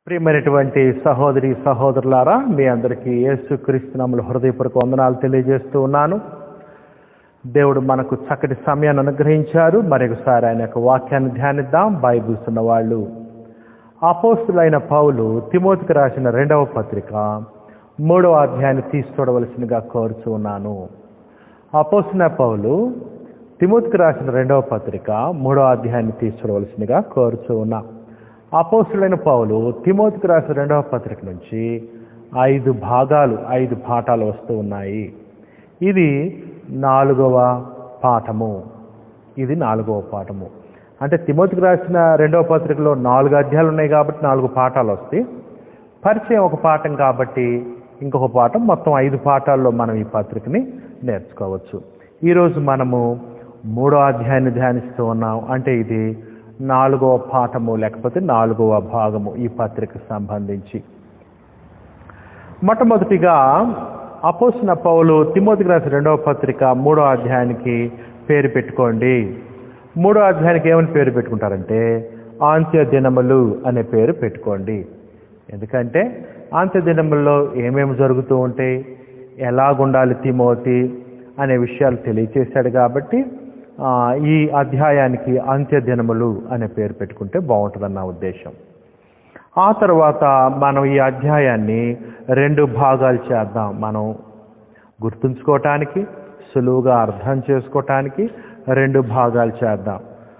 ప్రియమైనటువంటి సహోదరి సహోదరులారా మీ అందరికీ యేసుక్రీస్తునాములు హృదయపూర్వక వందనాలు తెలియజేస్తూ ఉన్నాను దేవుడు మనకు చక్కటి సమయాన్ని అనుగ్రహించారు మరొకసారి ఆయన యొక్క వాక్యాన్ని ధ్యానిద్దాం బైబిల్స్ ఉన్న వాళ్ళు అపోస్తులైన పౌలు తిమోతికి రాసిన రెండవ పత్రిక మూడవ అధ్యాయాన్ని తీసి చూడవలసిందిగా కోరుచూ ఉన్నాను అపోస్తున్న పౌలు తిమోతికి రాసిన రెండవ పత్రిక మూడవ అధ్యాయాన్ని తీసి చూడవలసిందిగా కోరుచూ ఉన్నా అపోస్తులైన పౌలు తిమోతికి రాసిన రెండవ పత్రిక నుంచి ఐదు భాగాలు ఐదు పాఠాలు వస్తూ ఉన్నాయి ఇది నాలుగవ పాఠము ఇది నాలుగవ పాఠము అంటే తిమోతికి రాసిన రెండవ పత్రికలో నాలుగు అధ్యాయాలు ఉన్నాయి కాబట్టి నాలుగు పాఠాలు వస్తాయి పరిచయం ఒక పాఠం కాబట్టి ఇంకొక పాఠం మొత్తం ఐదు పాఠాల్లో మనం ఈ పత్రికని నేర్చుకోవచ్చు ఈరోజు మనము మూడో అధ్యాయాన్ని ధ్యానిస్తూ ఉన్నాం అంటే ఇది నాలుగవ పాఠము లేకపోతే నాలుగవ భాగము ఈ పత్రికకు సంబంధించి మొట్టమొదటిగా అపోసిన పౌలు తిమోతికి రాసిన రెండవ పత్రిక మూడో అధ్యాయానికి పేరు పెట్టుకోండి మూడో అధ్యాయానికి ఏమని పేరు పెట్టుకుంటారంటే ఆంత్య దినములు అనే పేరు పెట్టుకోండి ఎందుకంటే ఆంత్య దినముల్లో ఏమేమి జరుగుతూ ఉంటాయి ఎలాగుండాలి తిమోతి అనే విషయాలు తెలియచేశాడు కాబట్టి ఆ, ఈ అధ్యాయానికి అంత్య దినములు అనే పేరు పెట్టుకుంటే బాగుంటుందన్న ఉద్దేశం ఆ తర్వాత మనం ఈ అధ్యాయాన్ని రెండు భాగాలు చేద్దాం మనం గుర్తుంచుకోవటానికి సులువుగా అర్థం చేసుకోవటానికి రెండు భాగాలు చేద్దాం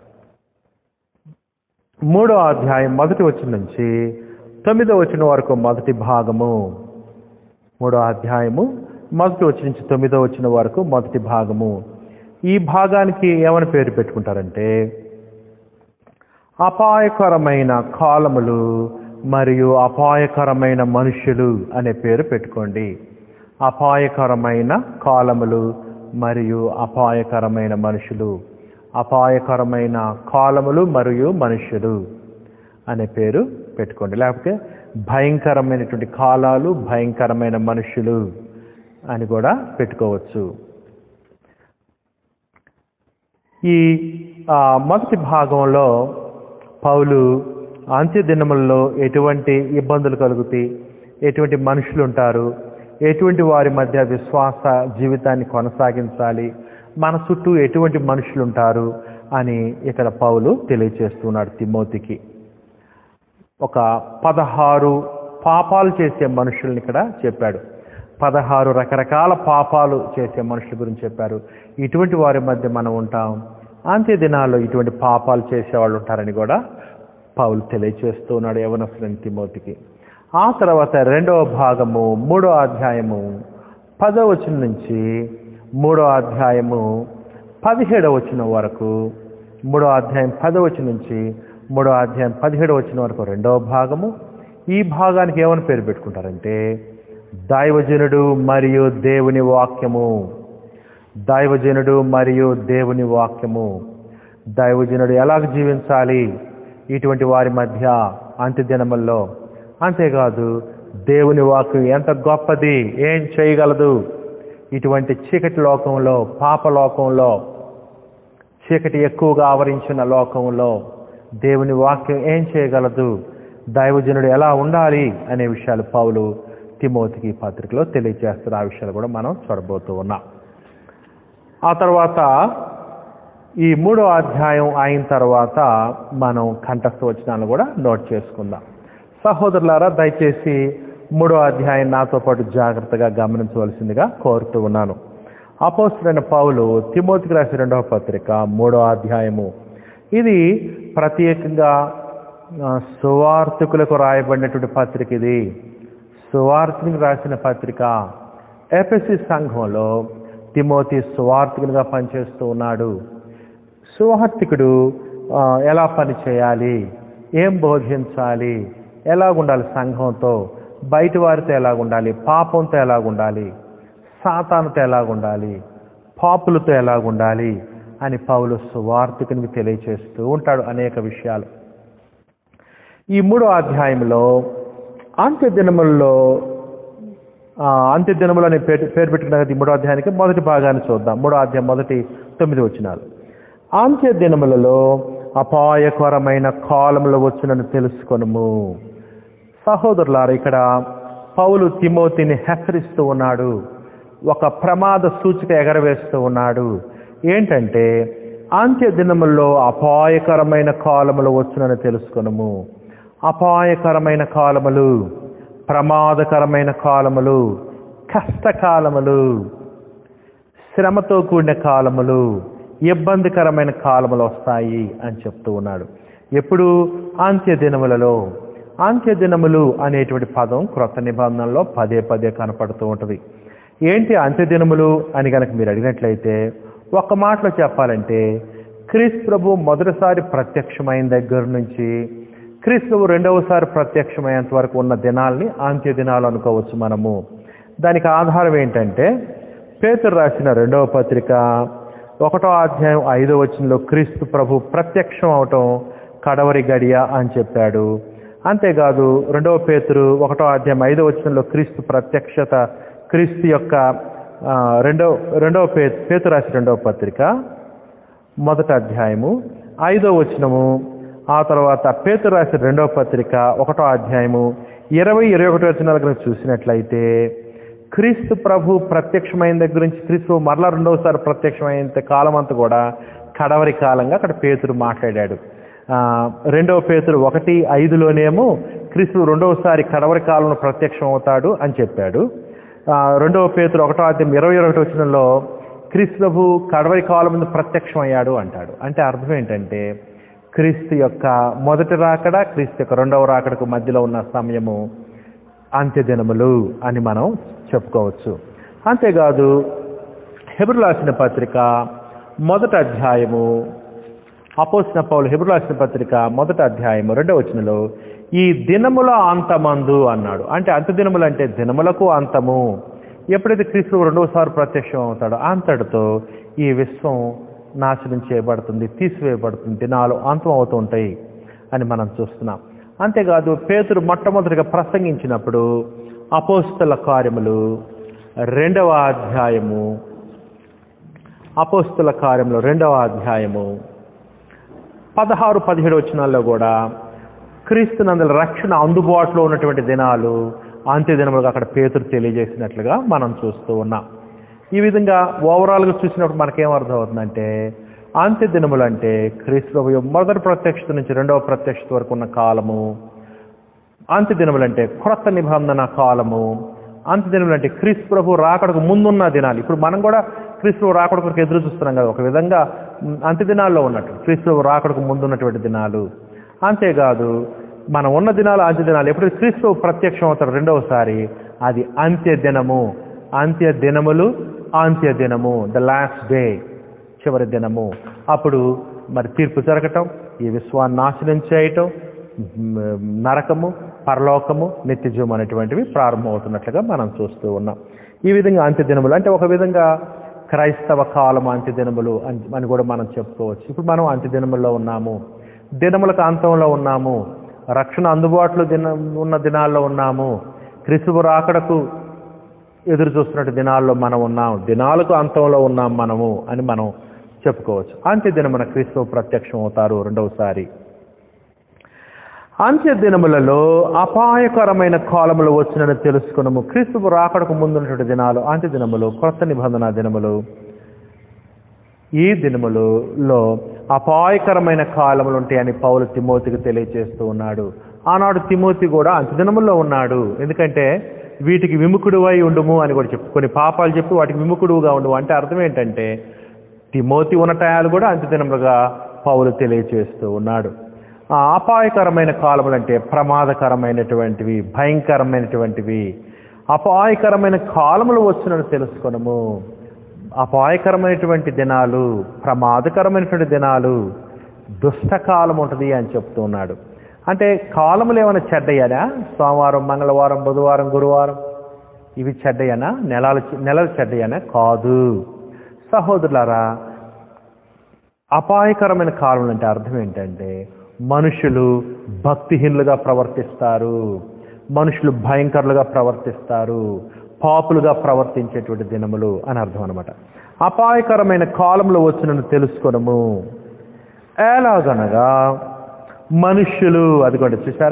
మూడో అధ్యాయం మొదటి వచ్చిన నుంచి తొమ్మిదో వచ్చిన వరకు మొదటి భాగము మూడో అధ్యాయము మొదటి వచ్చి నుంచి తొమ్మిదో వచ్చిన వరకు మొదటి భాగము ఈ భాగానికి ఏమని పేరు పెట్టుకుంటారంటే అపాయకరమైన కాలములు మరియు అపాయకరమైన మనుష్యులు అనే పేరు పెట్టుకోండి అపాయకరమైన కాలములు మరియు అపాయకరమైన మనుషులు అపాయకరమైన కాలములు మరియు మనుష్యులు అనే పేరు పెట్టుకోండి లేకపోతే భయంకరమైనటువంటి కాలాలు భయంకరమైన మనుషులు అని కూడా పెట్టుకోవచ్చు ఈ ఆ, మొదటి భాగంలో పౌలు అంత్య దినములలో ఎటువంటి ఇబ్బందులు కలుగుతాయి ఎటువంటి మనుషులు ఉంటారు ఎటువంటి వారి మధ్య విశ్వాస జీవితాన్ని కొనసాగించాలి మన చుట్టూ ఎటువంటి మనుషులు ఉంటారు అని ఇక్కడ పౌలు తెలియచేస్తున్నాడు తిమోతికి ఒక పదహారు పాపాలు చేసే మనుషుల్ని ఇక్కడ చెప్పాడు పదహారు రకరకాల పాపాలు చేసే మనుషుల గురించి చెప్పారు ఇటువంటి వారి మధ్య మనం ఉంటాం అంత్య దినాల్లో ఇటువంటి పాపాలు చేసేవాళ్ళు ఉంటారని కూడా పౌలు తెలియచేస్తూ ఉన్నాడు యవనస్తులని తిమోతికి ఆ తర్వాత రెండవ భాగము మూడో అధ్యాయము పదో వచనం నుంచి మూడో అధ్యాయము పదిహేడవ వచనం వరకు మూడో అధ్యాయం పదో వచనం నుంచి మూడో అధ్యాయం పదిహేడవ వచనం వరకు రెండవ భాగము ఈ భాగానికి ఏమని పేరు పెట్టుకుంటారంటే దైవజనుడు మరియు దేవుని వాక్యము దైవజనుడు మరియు దేవుని వాక్యము దైవజనుడు ఎలాగ జీవించాలి ఇటువంటి వారి మధ్య అంత్యదినముల్లో అంతేకాదు దేవుని వాక్యం ఎంత గొప్పది ఏం చేయగలదు ఇటువంటి చీకటి లోకంలో పాప లోకంలో చీకటి ఎక్కువగా ఆవరించిన లోకంలో దేవుని వాక్యం ఏం చేయగలదు దైవజనుడు ఎలా ఉండాలి అనే విషయాలు పౌలు తిమోతికి ఈ పత్రికలో తెలియజేస్తున్న ఆ విషయాలు కూడా మనం చూడబోతూ ఉన్నాం ఆ తర్వాత ఈ మూడో అధ్యాయం అయిన తర్వాత మనం కంఠస్థ వచనాలను కూడా నోట్ చేసుకుందాం సహోదరులారా దయచేసి మూడో అధ్యాయం నాతో పాటు జాగ్రత్తగా గమనించవలసిందిగా కోరుతూ ఉన్నాను అపోస్తులైన పౌలు తిమోతికి రాసిన రెండవ పత్రిక మూడో అధ్యాయము ఇది ప్రత్యేకంగా ఆ, సువార్థికులకు రాయబడినటువంటి పత్రిక ఇది సువార్థికునికి రాసిన పత్రిక ఎఫ్ఎస్సి సంఘంలో తిమోతి సువార్థికునిగా పనిచేస్తూ ఉన్నాడు సువార్థికుడు ఆ, ఎలా పని చేయాలి ఏం బోధించాలి ఎలాగుండాలి సంఘంతో బయట వారితో ఎలాగుండాలి పాపంతో ఎలాగుండాలి సాతానుతో ఎలాగుండాలి పాపులతో ఎలాగుండాలి అని పౌలు సువార్థికునికి తెలియచేస్తూ ఉంటాడు అనేక విషయాలు ఈ మూడో అధ్యాయంలో అంత్య దినముల్లో ఆ, అంత్య దినములు అనే పేరు పేరు పెట్టుకున్న ఈ మూడో అధ్యాయానికి మొదటి భాగాన్ని చూద్దాం మూడో అధ్యాయం మొదటి తొమ్మిది వచ్చినాలు అంత్య దినములలో అపాయకరమైన కాలములు వచ్చునని తెలుసుకొనుము సహోదరులారా ఇక్కడ పౌలు తిమోతిని హెచ్చరిస్తూ ఉన్నాడు ఒక ప్రమాద సూచిక ఎగరవేస్తూ ఉన్నాడు ఏంటంటే అంత్య దినముల్లో అపాయకరమైన కాలములు వచ్చునని తెలుసుకునము అపాయకరమైన కాలములు ప్రమాదకరమైన కాలములు కష్టకాలములు శ్రమతో కూడిన కాలములు ఇబ్బందికరమైన కాలములు వస్తాయి అని చెప్తూ ఉన్నాడు ఎప్పుడు అంత్య దినములలో అంత్య దినములు అనేటువంటి పదం క్రొత్త నిబంధనలో పదే పదే కనపడుతూ ఉంటుంది ఏంటి అంత్య దినములు అని కనుక మీరు అడిగినట్లయితే ఒక్క మాటలో చెప్పాలంటే క్రీస్తు ప్రభు మొదటిసారి ప్రత్యక్షమైన దగ్గర నుంచి క్రీస్తు ప్రభు రెండవసారి ప్రత్యక్షమయ్యేంత వరకు ఉన్న దినాల్ని అంత్య దినాలు అనుకోవచ్చు మనము దానికి ఆధారం ఏంటంటే పేతురు రాసిన రెండవ పత్రిక ఒకటో అధ్యాయం ఐదో వచనంలో క్రీస్తు ప్రభు ప్రత్యక్షం అవటం కడవరి గడియ అని చెప్పాడు అంతేకాదు రెండవ పేతురు ఒకటో అధ్యాయం ఐదో వచనంలో క్రీస్తు ప్రత్యక్షత క్రీస్తు యొక్క ఆ, రెండవ రెండవ పే పేతురు రాసిన రెండవ పత్రిక మొదటి అధ్యాయము ఐదో వచనము ఆ తర్వాత పేతురు రాసిన రెండవ పత్రిక ఒకటో అధ్యాయము ఇరవై ఇరవై ఒకటో వచనాల గురించి చూసినట్లయితే క్రీస్తు ప్రభు ప్రత్యక్షమైన దగ్గర నుంచి క్రీస్తు మరలా రెండవసారి ప్రత్యక్షమైన కాలం అంతా కూడా కడవరి కాలంగా అక్కడ పేతురు మాట్లాడాడు ఆ, రెండవ పేతురు ఒకటి ఐదులోనేమో క్రీస్తు రెండవసారి కడవరి కాలంలో ప్రత్యక్షం అవుతాడు అని చెప్పాడు ఆ, రెండవ పేతురు ఒకటో అధ్యాయం ఇరవై ఒకటి వచ్చినలో క్రీస్తు ప్రభు కడవరి కాలం ముందు ప్రత్యక్షం అయ్యాడు అంటాడు అంటే అర్థం ఏంటంటే క్రీస్తు యొక్క మొదటి రాకడ క్రీస్తు యొక్క రెండవ రాకడకు మధ్యలో ఉన్న సమయము అంత్యదినములు అని మనం చెప్పుకోవచ్చు అంతేకాదు హెబ్రు రాసిన పత్రిక మొదటి అధ్యాయము అపోసిన పౌలు హెబ్రు రాసిన పత్రిక మొదటి అధ్యాయము రెండవ వచనంలో ఈ దినముల అంతమందు అన్నాడు అంటే అంత దినములు అంటే దినములకు అంతము ఎప్పుడైతే క్రీస్తు రెండవసారి ప్రత్యక్షం అవుతాడో అంతటితో ఈ విశ్వం నాశనం చేయబడుతుంది తీసివేయబడుతుంది దినాలు అంతం అవుతూ ఉంటాయి అని మనం చూస్తున్నాం అంతేకాదు పేతురు మొట్టమొదటిగా ప్రసంగించినప్పుడు అపోస్తల కార్యములు రెండవ అధ్యాయము అపోస్తల కార్యములు రెండవ అధ్యాయము పదహారు పదిహేడు వచనాల్లో కూడా క్రీస్తునందుల రక్షణ అందుబాటులో ఉన్నటువంటి దినాలు అంత్య దినములుగా అక్కడ పేతురు తెలియజేసినట్లుగా మనం చూస్తూ ఉన్నాం ఈ విధంగా ఓవరాల్గా చూసినప్పుడు మనకేం అర్థం అవుతుందంటే అంత్య దినములు అంటే క్రీస్తు ప్రభు యొక్క మొదటి ప్రత్యక్షత నుంచి రెండవ ప్రత్యక్షత వరకు ఉన్న కాలము అంత్య దినములు అంటే క్రొత్త నిబంధన కాలము అంత్య దినములు అంటే క్రీస్తు ప్రభు రాకడకు ముందున్న దినాలు ఇప్పుడు మనం కూడా క్రీస్తు ప్రభు రాకడ కొరకు ఎదురు చూస్తున్నాం కదా ఒక విధంగా ఉమ్, అంత్య దినాల్లో ఉన్నట్టు క్రీస్తు ప్రభు రాకడకు ముందున్నటువంటి దినాలు అంతేకాదు మనం ఉన్న దినాలు అంత్య దినాలు ఎప్పుడైతే క్రీస్తు ప్రభు ప్రత్యక్షం అవుతారు రెండవసారి అది అంత్య దినము అంత్య దినములు అంత్య దినము ద లాస్ట్ డే చివరి దినము అప్పుడు మరి తీర్పు జరగటం ఈ విశ్వాన్ని నాశనం చేయటం మ్, నరకము పరలోకము నిత్యజీవం అనేటువంటివి ప్రారంభమవుతున్నట్లుగా మనం చూస్తూ ఉన్నాం ఈ విధంగా అంత్య దినములు అంటే ఒక విధంగా క్రైస్తవ కాలం అంత్య దినములు అని అని కూడా మనం చెప్పుకోవచ్చు ఇప్పుడు మనం అంత్య దినముల్లో ఉన్నాము దినములకు అంతంలో ఉన్నాము రక్షణ అందుబాటులో దిన ఉన్న దినాల్లో ఉన్నాము క్రిస్తువు రాకడకు ఎదురు చూస్తున్నట్టు దినాల్లో మనం ఉన్నాం దినాలకు అంతంలో ఉన్నాం మనము అని మనం చెప్పుకోవచ్చు అంత్య దినమున క్రీస్తు ప్రత్యక్షం అవుతారు రెండవసారి అంత్య దినములలో అపాయకరమైన కాలములు వచ్చినని తెలుసుకున్నాము క్రీస్తు రాకడకు ముందున్నటువంటి దినాలు అంత్య దినములు క్రొత్త నిబంధన దినములు ఈ దినములలో అపాయకరమైన కాలములు ఉంటాయని పౌలు తిమోతికి తెలియజేస్తూ ఉన్నాడు ఆనాడు తిమోతి కూడా అంత్య దినముల్లో ఉన్నాడు ఎందుకంటే వీటికి విముఖుడువై ఉండుము అని కూడా చెప్పు కొన్ని పాపాలు చెప్పి వాటికి విముఖుడుగా ఉండు అంటే అర్థం ఏంటంటే తిమోతి ఉన్న టయాలు కూడా అంత్య దినములుగా పౌలు తెలియజేస్తూ ఉన్నాడు ఆ అపాయకరమైన కాలములు అంటే ప్రమాదకరమైనటువంటివి భయంకరమైనటువంటివి అపాయకరమైన కాలములు వచ్చినట్టు తెలుసుకొనము అపాయకరమైనటువంటి దినాలు ప్రమాదకరమైనటువంటి దినాలు దుష్టకాలం ఉంటుంది అని చెప్తూ ఉన్నాడు అంటే కాలములు ఏమైనా చెడ్డయ్యానా సోమవారం మంగళవారం బుధవారం గురువారం ఇవి చెడ్డయ్యానా నెలలు నెలలు చెడ్డయ్యానా కాదు సహోదరులారా అపాయకరమైన కాలం అంటే అర్థం ఏంటంటే మనుషులు భక్తిహీనులుగా ప్రవర్తిస్తారు మనుషులు భయంకరులుగా ప్రవర్తిస్తారు పాపులుగా ప్రవర్తించేటువంటి దినములు అని అర్థం అనమాట అపాయకరమైన కాలంలో వచ్చినను తెలుసుకొనము ఎలాగనగా మనుష్యులు అదిగోండి చూసారా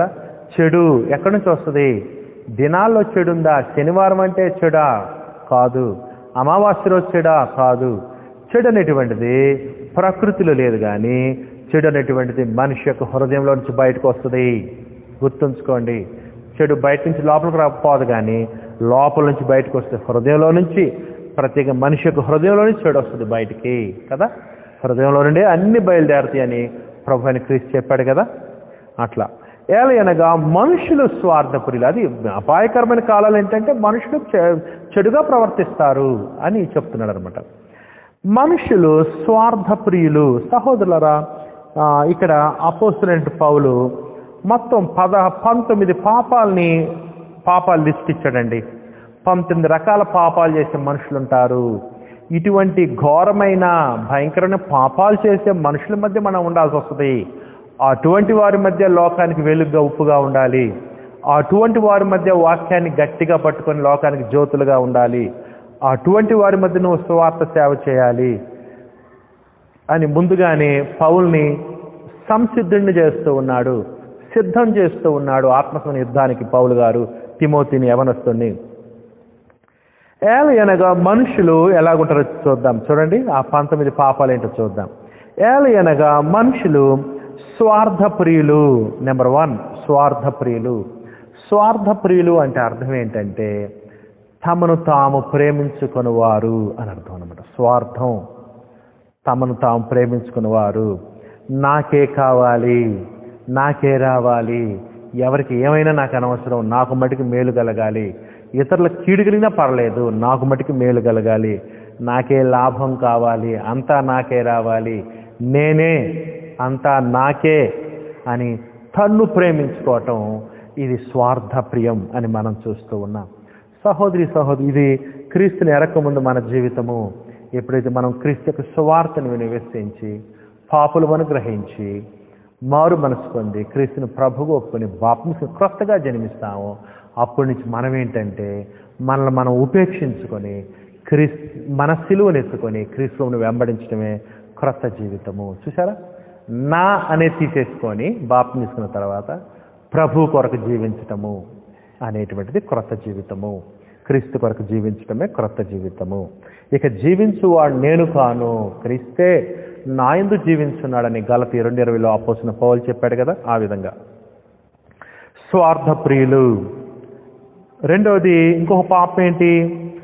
చెడు ఎక్కడి నుంచి వస్తుంది దినాల్లో చెడుందా శనివారం అంటే చెడా కాదు అమావాస్య రోజు చెడా కాదు చెడు అనేటువంటిది ప్రకృతిలో లేదు కానీ చెడు అనేటువంటిది మనిషి యొక్క హృదయంలో నుంచి బయటకు వస్తుంది గుర్తుంచుకోండి చెడు బయట నుంచి లోపలికి రాకపోదు కానీ లోపల నుంచి బయటకు వస్తుంది హృదయంలో నుంచి ప్రత్యేక మనిషి యొక్క హృదయంలో నుంచి చెడు వస్తుంది బయటికి కదా హృదయంలో నుండి అన్ని బయలుదేరుతాయి అని ప్రభు అని క్రీస్తు చెప్పాడు కదా అట్లా ఏలయనగా మనుషులు స్వార్థపురులు అది అపాయకరమైన కాలాలు ఏంటంటే మనుషులు చె- చెడుగా ప్రవర్తిస్తారు అని చెప్తున్నాడు అనమాట మనుషులు స్వార్థప్రియులు సహోదరులరా ఆ, ఇక్కడ అపోస్తులైన పౌలు మొత్తం పద పంతొమ్మిది పాపాలని పాపాలు లిస్ట్ ఇచ్చాడండి పంతొమ్మిది రకాల పాపాలు చేసే మనుషులు ఉంటారు ఇటువంటి ఘోరమైన భయంకరమైన పాపాలు చేసే మనుషుల మధ్య మనం ఉండాల్సి వస్తుంది అటువంటి వారి మధ్య లోకానికి వెలుగుగా ఉప్పుగా ఉండాలి అటువంటి వారి మధ్య వాక్యాన్ని గట్టిగా పట్టుకొని లోకానికి జ్యోతులుగా ఉండాలి అటువంటి వారి మధ్య నువ్వు సువార్త సేవ చేయాలి అని ముందుగానే పౌల్ని సంసిద్ధుణ్ణి చేస్తూ ఉన్నాడు సిద్ధం చేస్తూ ఉన్నాడు ఆత్మకం యుద్ధానికి పౌలు గారు తిమోతిని యవనస్తుని ఏలయనగా మనుషులు ఎలాగుంటారో చూద్దాం చూడండి ఆ పంతొమ్మిది పాపాలు ఏంటో చూద్దాం ఏలయనగా మనుషులు స్వార్థప్రియులు నెంబర్ వన్ స్వార్థప్రియులు స్వార్థప్రియులు అంటే అర్థం ఏంటంటే తమను తాము ప్రేమించుకుని వారు అని అర్థం అనమాట స్వార్థం తమను తాము ప్రేమించుకునేవారు నాకే కావాలి నాకే రావాలి ఎవరికి ఏమైనా నాకు అనవసరం నాకు మటుకు మేలు కలగాలి ఇతరులకు కీడు కలిగినా పర్లేదు నాకు మటుకు మేలు కలగాలి నాకే లాభం కావాలి అంతా నాకే రావాలి నేనే అంతా నాకే అని తన్ను ప్రేమించుకోవటం ఇది స్వార్థ ప్రియం అని మనం చూస్తూ ఉన్నాం సహోదరి సహోదరి ఇది క్రీస్తుని ఎరకముందు మన జీవితము ఎప్పుడైతే మనం క్రీస్తు యొక్క సువార్తను వినివేశించి పాపులమను గ్రహించి మారు మనసు పొంది క్రీస్తుని ప్రభుగా ఒప్పుకొని బాప్తిస్మ క్రొత్తగా జన్మిస్తామో అప్పటి నుంచి మనం ఏంటంటే మనల్ని మనం ఉపేక్షించుకొని క్రీస్ మన సిలువను ఎత్తుకొని క్రీస్తువుని వెంబడించడమే క్రొత్త జీవితము చూసారా నా అనేది తీసేసుకొని బాప్తిని తీసుకున్న తర్వాత ప్రభు కొరకు జీవించటము అనేటువంటిది క్రొత్త జీవితము క్రీస్తు కొరకు జీవించటమే క్రొత్త జీవితము ఇక జీవించువాడు నేను కాను క్రీస్తే నా ఎందు జీవించున్నాడని గలతి రెండు ఇరవైలో అపోసిన పౌలు చెప్పాడు కదా ఆ విధంగా స్వార్థ ప్రియులు రెండవది ఇంకొక పాపం ఏంటి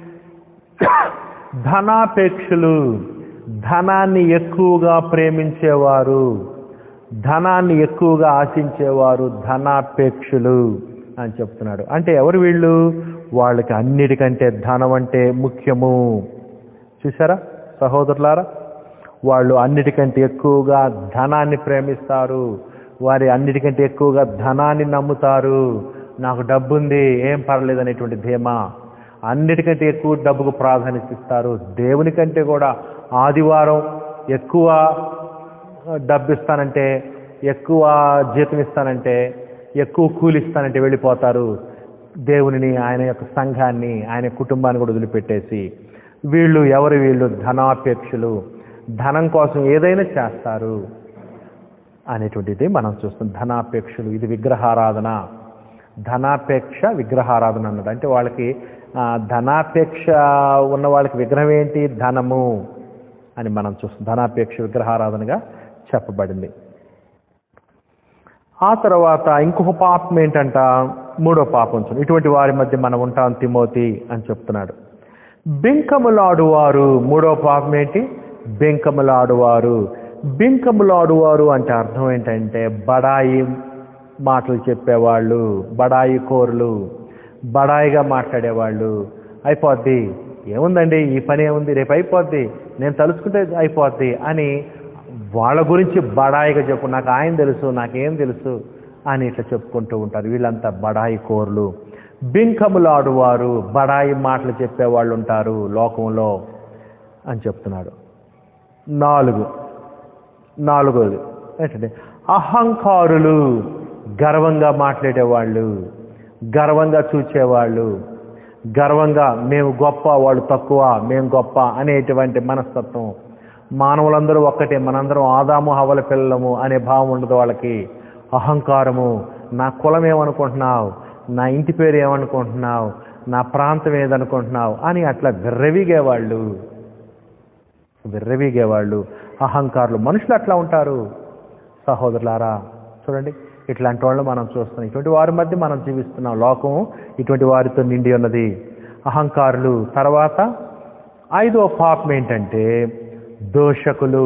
ధనాపేక్షలు ధనాన్ని ఎక్కువగా ప్రేమించేవారు ధనాన్ని ఎక్కువగా ఆశించేవారు ధనాపేక్షలు అని చెప్తున్నాడు అంటే ఎవరు వీళ్ళు వాళ్ళకి అన్నిటికంటే ధనం అంటే ముఖ్యము చూసారా సహోదరులారా వాళ్ళు అన్నిటికంటే ఎక్కువగా ధనాన్ని ప్రేమిస్తారు వారి అన్నిటికంటే ఎక్కువగా ధనాన్ని నమ్ముతారు నాకు డబ్బు ఉంది ఏం పర్లేదు అనేటువంటి ధీమా అన్నిటికంటే ఎక్కువ డబ్బుకు ప్రాధాన్యత ఇస్తారు దేవుని కంటే కూడా ఆదివారం ఎక్కువ డబ్బు ఇస్తానంటే ఎక్కువ జీతం ఇస్తానంటే ఎక్కువ కూలి ఇస్తానంటే వెళ్ళిపోతారు దేవునిని ఆయన యొక్క సంఘాన్ని ఆయన కుటుంబాన్ని కూడా వదిలిపెట్టేసి వీళ్ళు ఎవరు వీళ్ళు ధనాపేక్షలు ధనం కోసం ఏదైనా చేస్తారు అనేటువంటిది మనం చూస్తాం ధనాపేక్షలు ఇది విగ్రహారాధన ధనాపేక్ష విగ్రహారాధన అన్నది అంటే వాళ్ళకి ఆ, ధనాపేక్ష ఉన్న వాళ్ళకి విగ్రహం ఏంటి ధనము అని మనం చూస్తాం ధనాపేక్ష విగ్రహారాధనగా చెప్పబడింది ఆ తర్వాత ఇంకొక పాపం ఏంటంట మూడో పాపం చూడండి. ఇటువంటి వారి మధ్య మనం ఉంటాం తిమోతి అని చెప్తున్నాడు బింకములాడువారు మూడో పాపం ఏంటి బింకములాడువారు బింకములాడువారు అంటే అర్థం ఏంటంటే బడాయి మాటలు చెప్పేవాళ్ళు బడాయి కోరులు బడాయిగా మాట్లాడేవాళ్ళు అయిపోద్ది ఏముందండి ఈ పని ఏముంది రేపు అయిపోద్ది నేను తలుచుకుంటే అయిపోద్ది అని వాళ్ళ గురించి బడాయిగా చెప్పు నాకు ఆయన తెలుసు నాకేం తెలుసు అని ఇట్లా చెప్పుకుంటూ ఉంటారు వీళ్ళంతా బడాయి కోర్లు బింకములాడువారు బడాయి మాటలు చెప్పేవాళ్ళు ఉంటారు లోకంలో అని చెప్తున్నాడు నాలుగు నాలుగోది ఏంటంటే అహంకారులు గర్వంగా మాట్లాడేవాళ్ళు గర్వంగా చూచేవాళ్ళు గర్వంగా మేము గొప్ప వాళ్ళు తక్కువ మేము గొప్ప అనేటువంటి మనస్తత్వం మానవులందరూ ఒక్కటే మనందరం ఆదాము హవల పిల్లలము అనే భావం ఉండదు వాళ్ళకి అహంకారము నా కులం ఏమనుకుంటున్నావు నా ఇంటి పేరు ఏమనుకుంటున్నావు నా ప్రాంతం ఏదనుకుంటున్నావు అని అట్లా విర్రవీగేవాళ్ళు విర్రవీగేవాళ్ళు అహంకారులు మనుషులు అట్లా ఉంటారు సహోదరులారా చూడండి ఇట్లాంటి వాళ్ళు మనం చూస్తున్నాం ఇటువంటి వారి మధ్య మనం జీవిస్తున్నాం లోకం ఇటువంటి వారితో నిండి ఉన్నది అహంకారులు తర్వాత ఐదో పాపం ఏంటంటే దోషకులు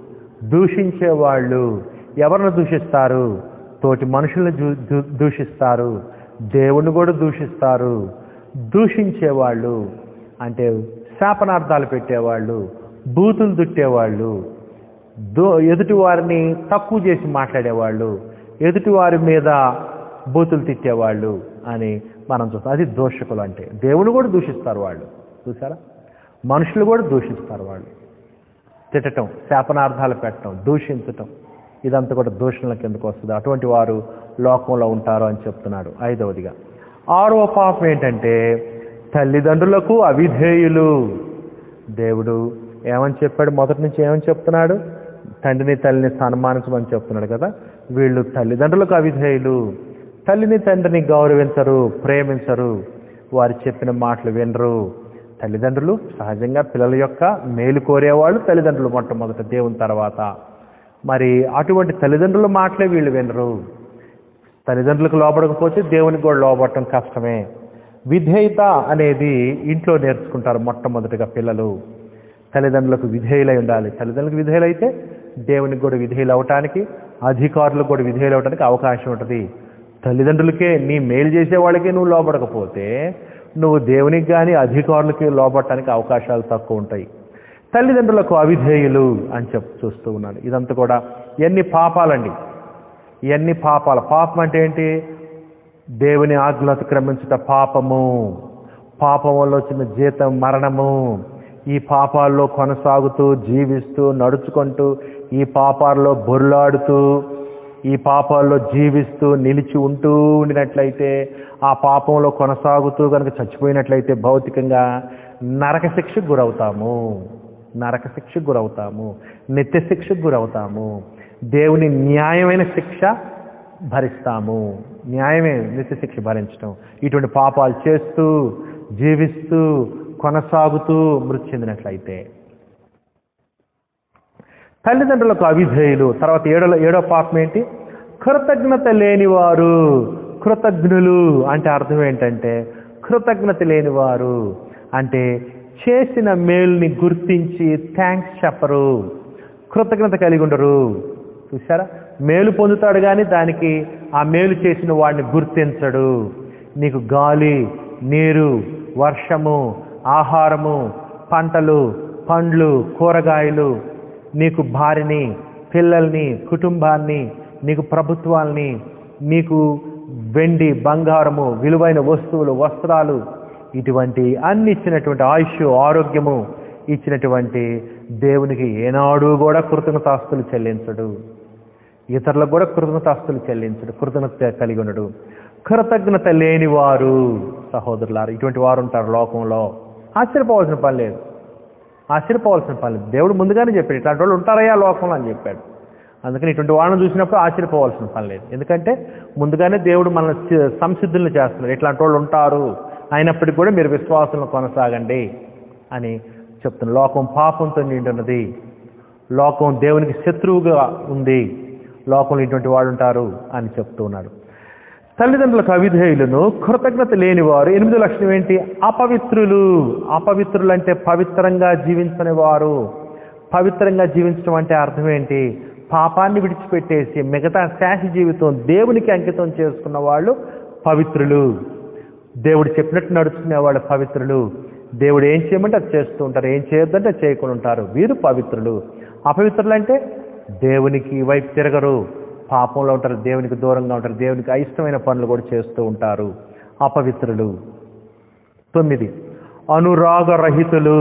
దూషించేవాళ్ళు ఎవరిని దూషిస్తారు తోటి మనుషుల్ని దూ- దూ- దూషిస్తారు దేవుణ్ణి కూడా దూషిస్తారు దూషించేవాళ్ళు అంటే శాపనార్థాలు పెట్టేవాళ్ళు బూతులు దుట్టేవాళ్ళు దో ఎదుటి వారిని తక్కువ చేసి మాట్లాడేవాళ్ళు ఎదుటి వారి మీద బూతులు తిట్టేవాళ్ళు అని మనం చూస్తాం అది దోషకులు అంటే దేవుని కూడా దూషిస్తారు వాళ్ళు చూసారా మనుషులు కూడా దూషిస్తారు వాళ్ళు తిట్టటం శాపనార్థాలు పెట్టడం దూషించటం ఇదంతా కూడా దూషణల కిందకు వస్తుంది అటువంటి వారు లోకంలో ఉంటారు అని చెప్తున్నాడు ఐదవదిగా ఆరవ పాపం ఏంటంటే తల్లిదండ్రులకు అవిధేయులు దేవుడు ఏమని చెప్పాడు మొదటి నుంచి ఏమని చెప్తున్నాడు తండ్రిని తల్లిని సన్మానించమని చెప్తున్నాడు కదా వీళ్ళు తల్లిదండ్రులకు అవిధేయులు తల్లిని తండ్రిని గౌరవించరు ప్రేమించరు వారు చెప్పిన మాటలు వినరు తల్లిదండ్రులు సహజంగా పిల్లల యొక్క మేలు కోరేవాళ్ళు తల్లిదండ్రులు మొట్టమొదట దేవుని తర్వాత మరి అటువంటి తల్లిదండ్రుల మాటలే వీళ్ళు వినరు తల్లిదండ్రులకు లోపడకపోతే దేవునికి కూడా లోపడటం కష్టమే విధేయత అనేది ఇంట్లో నేర్చుకుంటారు మొట్టమొదటిగా పిల్లలు తల్లిదండ్రులకు విధేయులై ఉండాలి తల్లిదండ్రులకు విధేయులైతే దేవునికి కూడా విధేయులు అవటానికి అధికారులకు కూడా విధేయులు అవటానికి అవకాశం ఉంటుంది తల్లిదండ్రులకే నీ మేలు చేసే వాళ్ళకే నువ్వు లోపడకపోతే నువ్వు దేవునికి కానీ అధికారులకి లోపడటానికి అవకాశాలు తక్కువ ఉంటాయి తల్లిదండ్రులకు అవిధేయులు అని చెప్పి చూస్తూ ఉన్నాను ఇదంతా కూడా ఎన్ని పాపాలండి ఇవన్నీ పాపాలు పాపం అంటే ఏంటి దేవుని ఆజ్ఞలు అతిక్రమించుట పాపము పాపం వల్ల వచ్చిన జీతం మరణము ఈ పాపాల్లో కొనసాగుతూ జీవిస్తూ నడుచుకుంటూ ఈ పాపాల్లో బొర్లాడుతూ ఈ పాపాల్లో జీవిస్తూ నిలిచి ఉంటూ ఉండినట్లయితే ఆ పాపంలో కొనసాగుతూ కనుక చచ్చిపోయినట్లయితే భౌతికంగా నరక శిక్షకు గురవుతాము నరక శిక్షకు గురవుతాము నిత్య శిక్షకు గురవుతాము దేవుని న్యాయమైన శిక్ష భరిస్తాము న్యాయమే నిత్య శిక్ష భరించడం ఇటువంటి పాపాలు చేస్తూ జీవిస్తూ కొనసాగుతూ మృతి చెందినట్లయితే తల్లిదండ్రులకు అవిధేయులు తర్వాత ఏడో ఏడో పాపం ఏంటి కృతజ్ఞత లేనివారు కృతజ్ఞులు అంటే అర్థం ఏంటంటే కృతజ్ఞత లేనివారు అంటే చేసిన మేలుని గుర్తించి థ్యాంక్స్ చెప్పరు కృతజ్ఞత కలిగి ఉండరు చూసారా మేలు పొందుతాడు కానీ దానికి ఆ మేలు చేసిన వాడిని గుర్తించడు నీకు గాలి నీరు వర్షము ఆహారము పంటలు పండ్లు కూరగాయలు నీకు భార్యని పిల్లల్ని కుటుంబాన్ని నీకు ప్రభుత్వాల్ని నీకు వెండి బంగారము విలువైన వస్తువులు వస్త్రాలు ఇటువంటి అన్ని ఇచ్చినటువంటి ఆయుష్ ఆరోగ్యము ఇచ్చినటువంటి దేవునికి ఏనాడు కూడా కృతజ్ఞతాస్తులు చెల్లించడు ఇతరులకు కూడా కృతజ్ఞతాస్తులు చెల్లించడు కృతజ్ఞత కలిగి ఉండడు కృతజ్ఞత లేని వారు సహోదరులారు ఇటువంటి వారు ఉంటారు లోకంలో ఆశ్చర్యపోవాల్సిన పని లేదు ఆశ్చర్యపోవాల్సిన పని లేదు దేవుడు ముందుగానే చెప్పాడు ఇట్లాంటి వాళ్ళు ఉంటారయ్యా లోకంలో అని చెప్పాడు అందుకని ఇటువంటి వాళ్ళని చూసినప్పుడు ఆశ్చర్యపోవాల్సిన పని లేదు ఎందుకంటే ముందుగానే దేవుడు మన సంసిద్ధుల్ని చేస్తున్నాడు ఇట్లాంటి వాళ్ళు ఉంటారు అయినప్పటికీ కూడా మీరు విశ్వాసంలో కొనసాగండి అని చెప్తున్న లోకం పాపంతో నిండి ఉన్నది లోకం దేవునికి శత్రువుగా ఉంది లోకంలో ఇటువంటి వాడు ఉంటారు అని చెప్తూ ఉన్నాడు తల్లిదండ్రులకు అవిధేయులను కృతజ్ఞత లేనివారు ఎనిమిది లక్షణం ఏంటి అపవిత్రులు అపవిత్రులు అంటే పవిత్రంగా జీవించని వారు పవిత్రంగా జీవించడం అంటే అర్థం ఏంటి పాపాన్ని విడిచిపెట్టేసి మిగతా శాస జీవితం దేవునికి అంకితం చేసుకున్న వాళ్ళు పవిత్రులు దేవుడు చెప్పినట్టు నడుచుకునే వాళ్ళు పవిత్రులు దేవుడు ఏం చేయమంటే అది చేస్తూ ఉంటారు ఏం చేయొద్దంటే అది చేయకుండా ఉంటారు వీరు పవిత్రులు అపవిత్రులు అంటే దేవునికి వైపు తిరగరు పాపంలో ఉంటారు దేవునికి దూరంగా ఉంటారు దేవునికి అయిష్టమైన పనులు కూడా చేస్తూ ఉంటారు అపవిత్రులు తొమ్మిది అనురాగరహితులు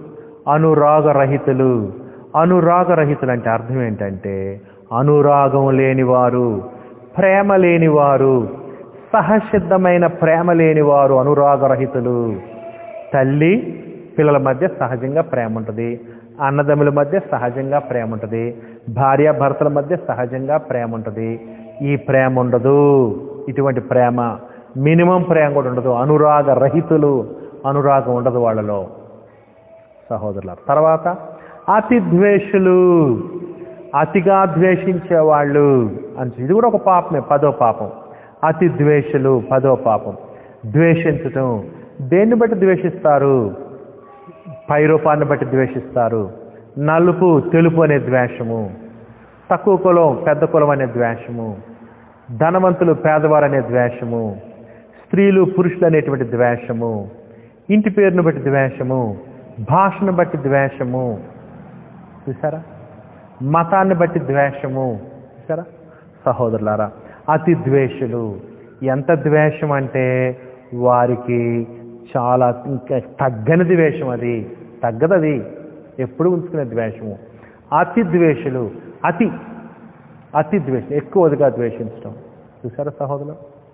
అనురాగరహితులు అనురాగరహితులు అంటే అర్థం ఏంటంటే అనురాగం లేనివారు ప్రేమ లేనివారు సహసిద్ధమైన ప్రేమ లేనివారు అనురాగరహితులు తల్లి పిల్లల మధ్య సహజంగా ప్రేమ ఉంటుంది అన్నదమ్ముల మధ్య సహజంగా ప్రేమ ఉంటుంది భార్య భర్తల మధ్య సహజంగా ప్రేమ ఉంటుంది ఈ ప్రేమ ఉండదు ఇటువంటి ప్రేమ మినిమం ప్రేమ కూడా ఉండదు అనురాగ రహితులు అనురాగం ఉండదు వాళ్ళలో సహోదరుల తర్వాత అతి ద్వేషులు అతిగా ద్వేషించే వాళ్ళు అని ఇది కూడా ఒక పాపమే పదో పాపం అతి ద్వేషులు పదో పాపం ద్వేషించటం దేన్ని బట్టి ద్వేషిస్తారు పై రూపాన్ని బట్టి ద్వేషిస్తారు నలుపు తెలుపు అనే ద్వేషము తక్కువ కులం పెద్ద కులం అనే ద్వేషము ధనవంతులు పేదవారు అనే ద్వేషము స్త్రీలు పురుషులు అనేటువంటి ద్వేషము ఇంటి పేరును బట్టి ద్వేషము భాషను బట్టి ద్వేషము చూసారా మతాన్ని బట్టి ద్వేషము చూసారా సహోదరులారా అతి ద్వేషులు ఎంత ద్వేషం అంటే వారికి చాలా ఇంకా తగ్గని ద్వేషం అది తగ్గదది ఎప్పుడు ఉంచుకునే ద్వేషము అతి ద్వేషులు అతి అతి ద్వేషం ఎక్కువదిగా ద్వేషించడం చూసారా సహోదరులు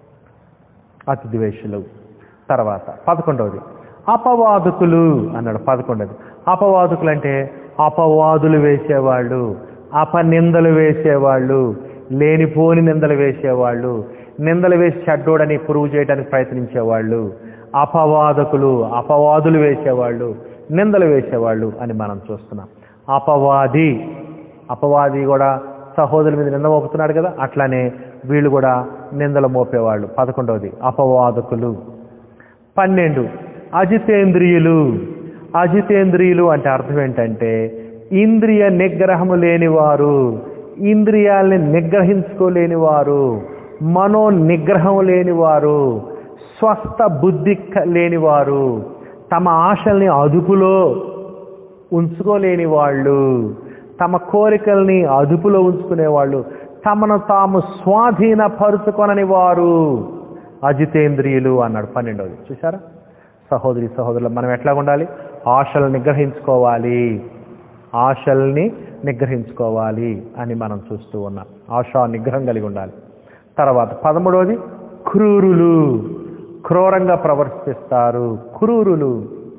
అతి ద్వేషులు తర్వాత పదకొండవది అపవాదుకులు అన్నాడు పదకొండవది అపవాదుకులు అంటే అపవాదులు వేసేవాళ్ళు అపనిందలు వేసేవాళ్ళు లేనిపోని నిందలు వేసేవాళ్ళు నిందలు వేసి చెడ్డోడని పురుగు చేయడానికి ప్రయత్నించేవాళ్ళు అపవాదకులు అపవాదులు వేసేవాళ్ళు నిందలు వేసేవాళ్ళు అని మనం చూస్తున్నాం అపవాది అపవాది కూడా సహోదరుల మీద నింద మోపుతున్నాడు కదా అట్లానే వీళ్ళు కూడా నిందలు మోపేవాళ్ళు పదకొండవది అపవాదకులు పన్నెండు అజితేంద్రియులు అజితేంద్రియులు అంటే అర్థం ఏంటంటే ఇంద్రియ నిగ్రహము లేనివారు ఇంద్రియాల్ని నిగ్రహించుకోలేని వారు మనో నిగ్రహం లేనివారు స్వస్థ బుద్ధి క- లేనివారు తమ ఆశల్ని అదుపులో ఉంచుకోలేని వాళ్ళు తమ కోరికల్ని అదుపులో ఉంచుకునే వాళ్ళు తమను తాము స్వాధీనపరుచుకొనని వారు అజితేంద్రియులు అన్నాడు పన్నెండవది చూసారా సహోదరి సహోదరులు మనం ఎట్లా ఉండాలి ఆశలు నిగ్రహించుకోవాలి ఆశల్ని నిగ్రహించుకోవాలి అని మనం చూస్తూ ఉన్నాం ఆశా నిగ్రహం కలిగి ఉండాలి తర్వాత పదమూడవది క్రూరులు క్రూరంగా ప్రవర్తిస్తారు క్రూరులు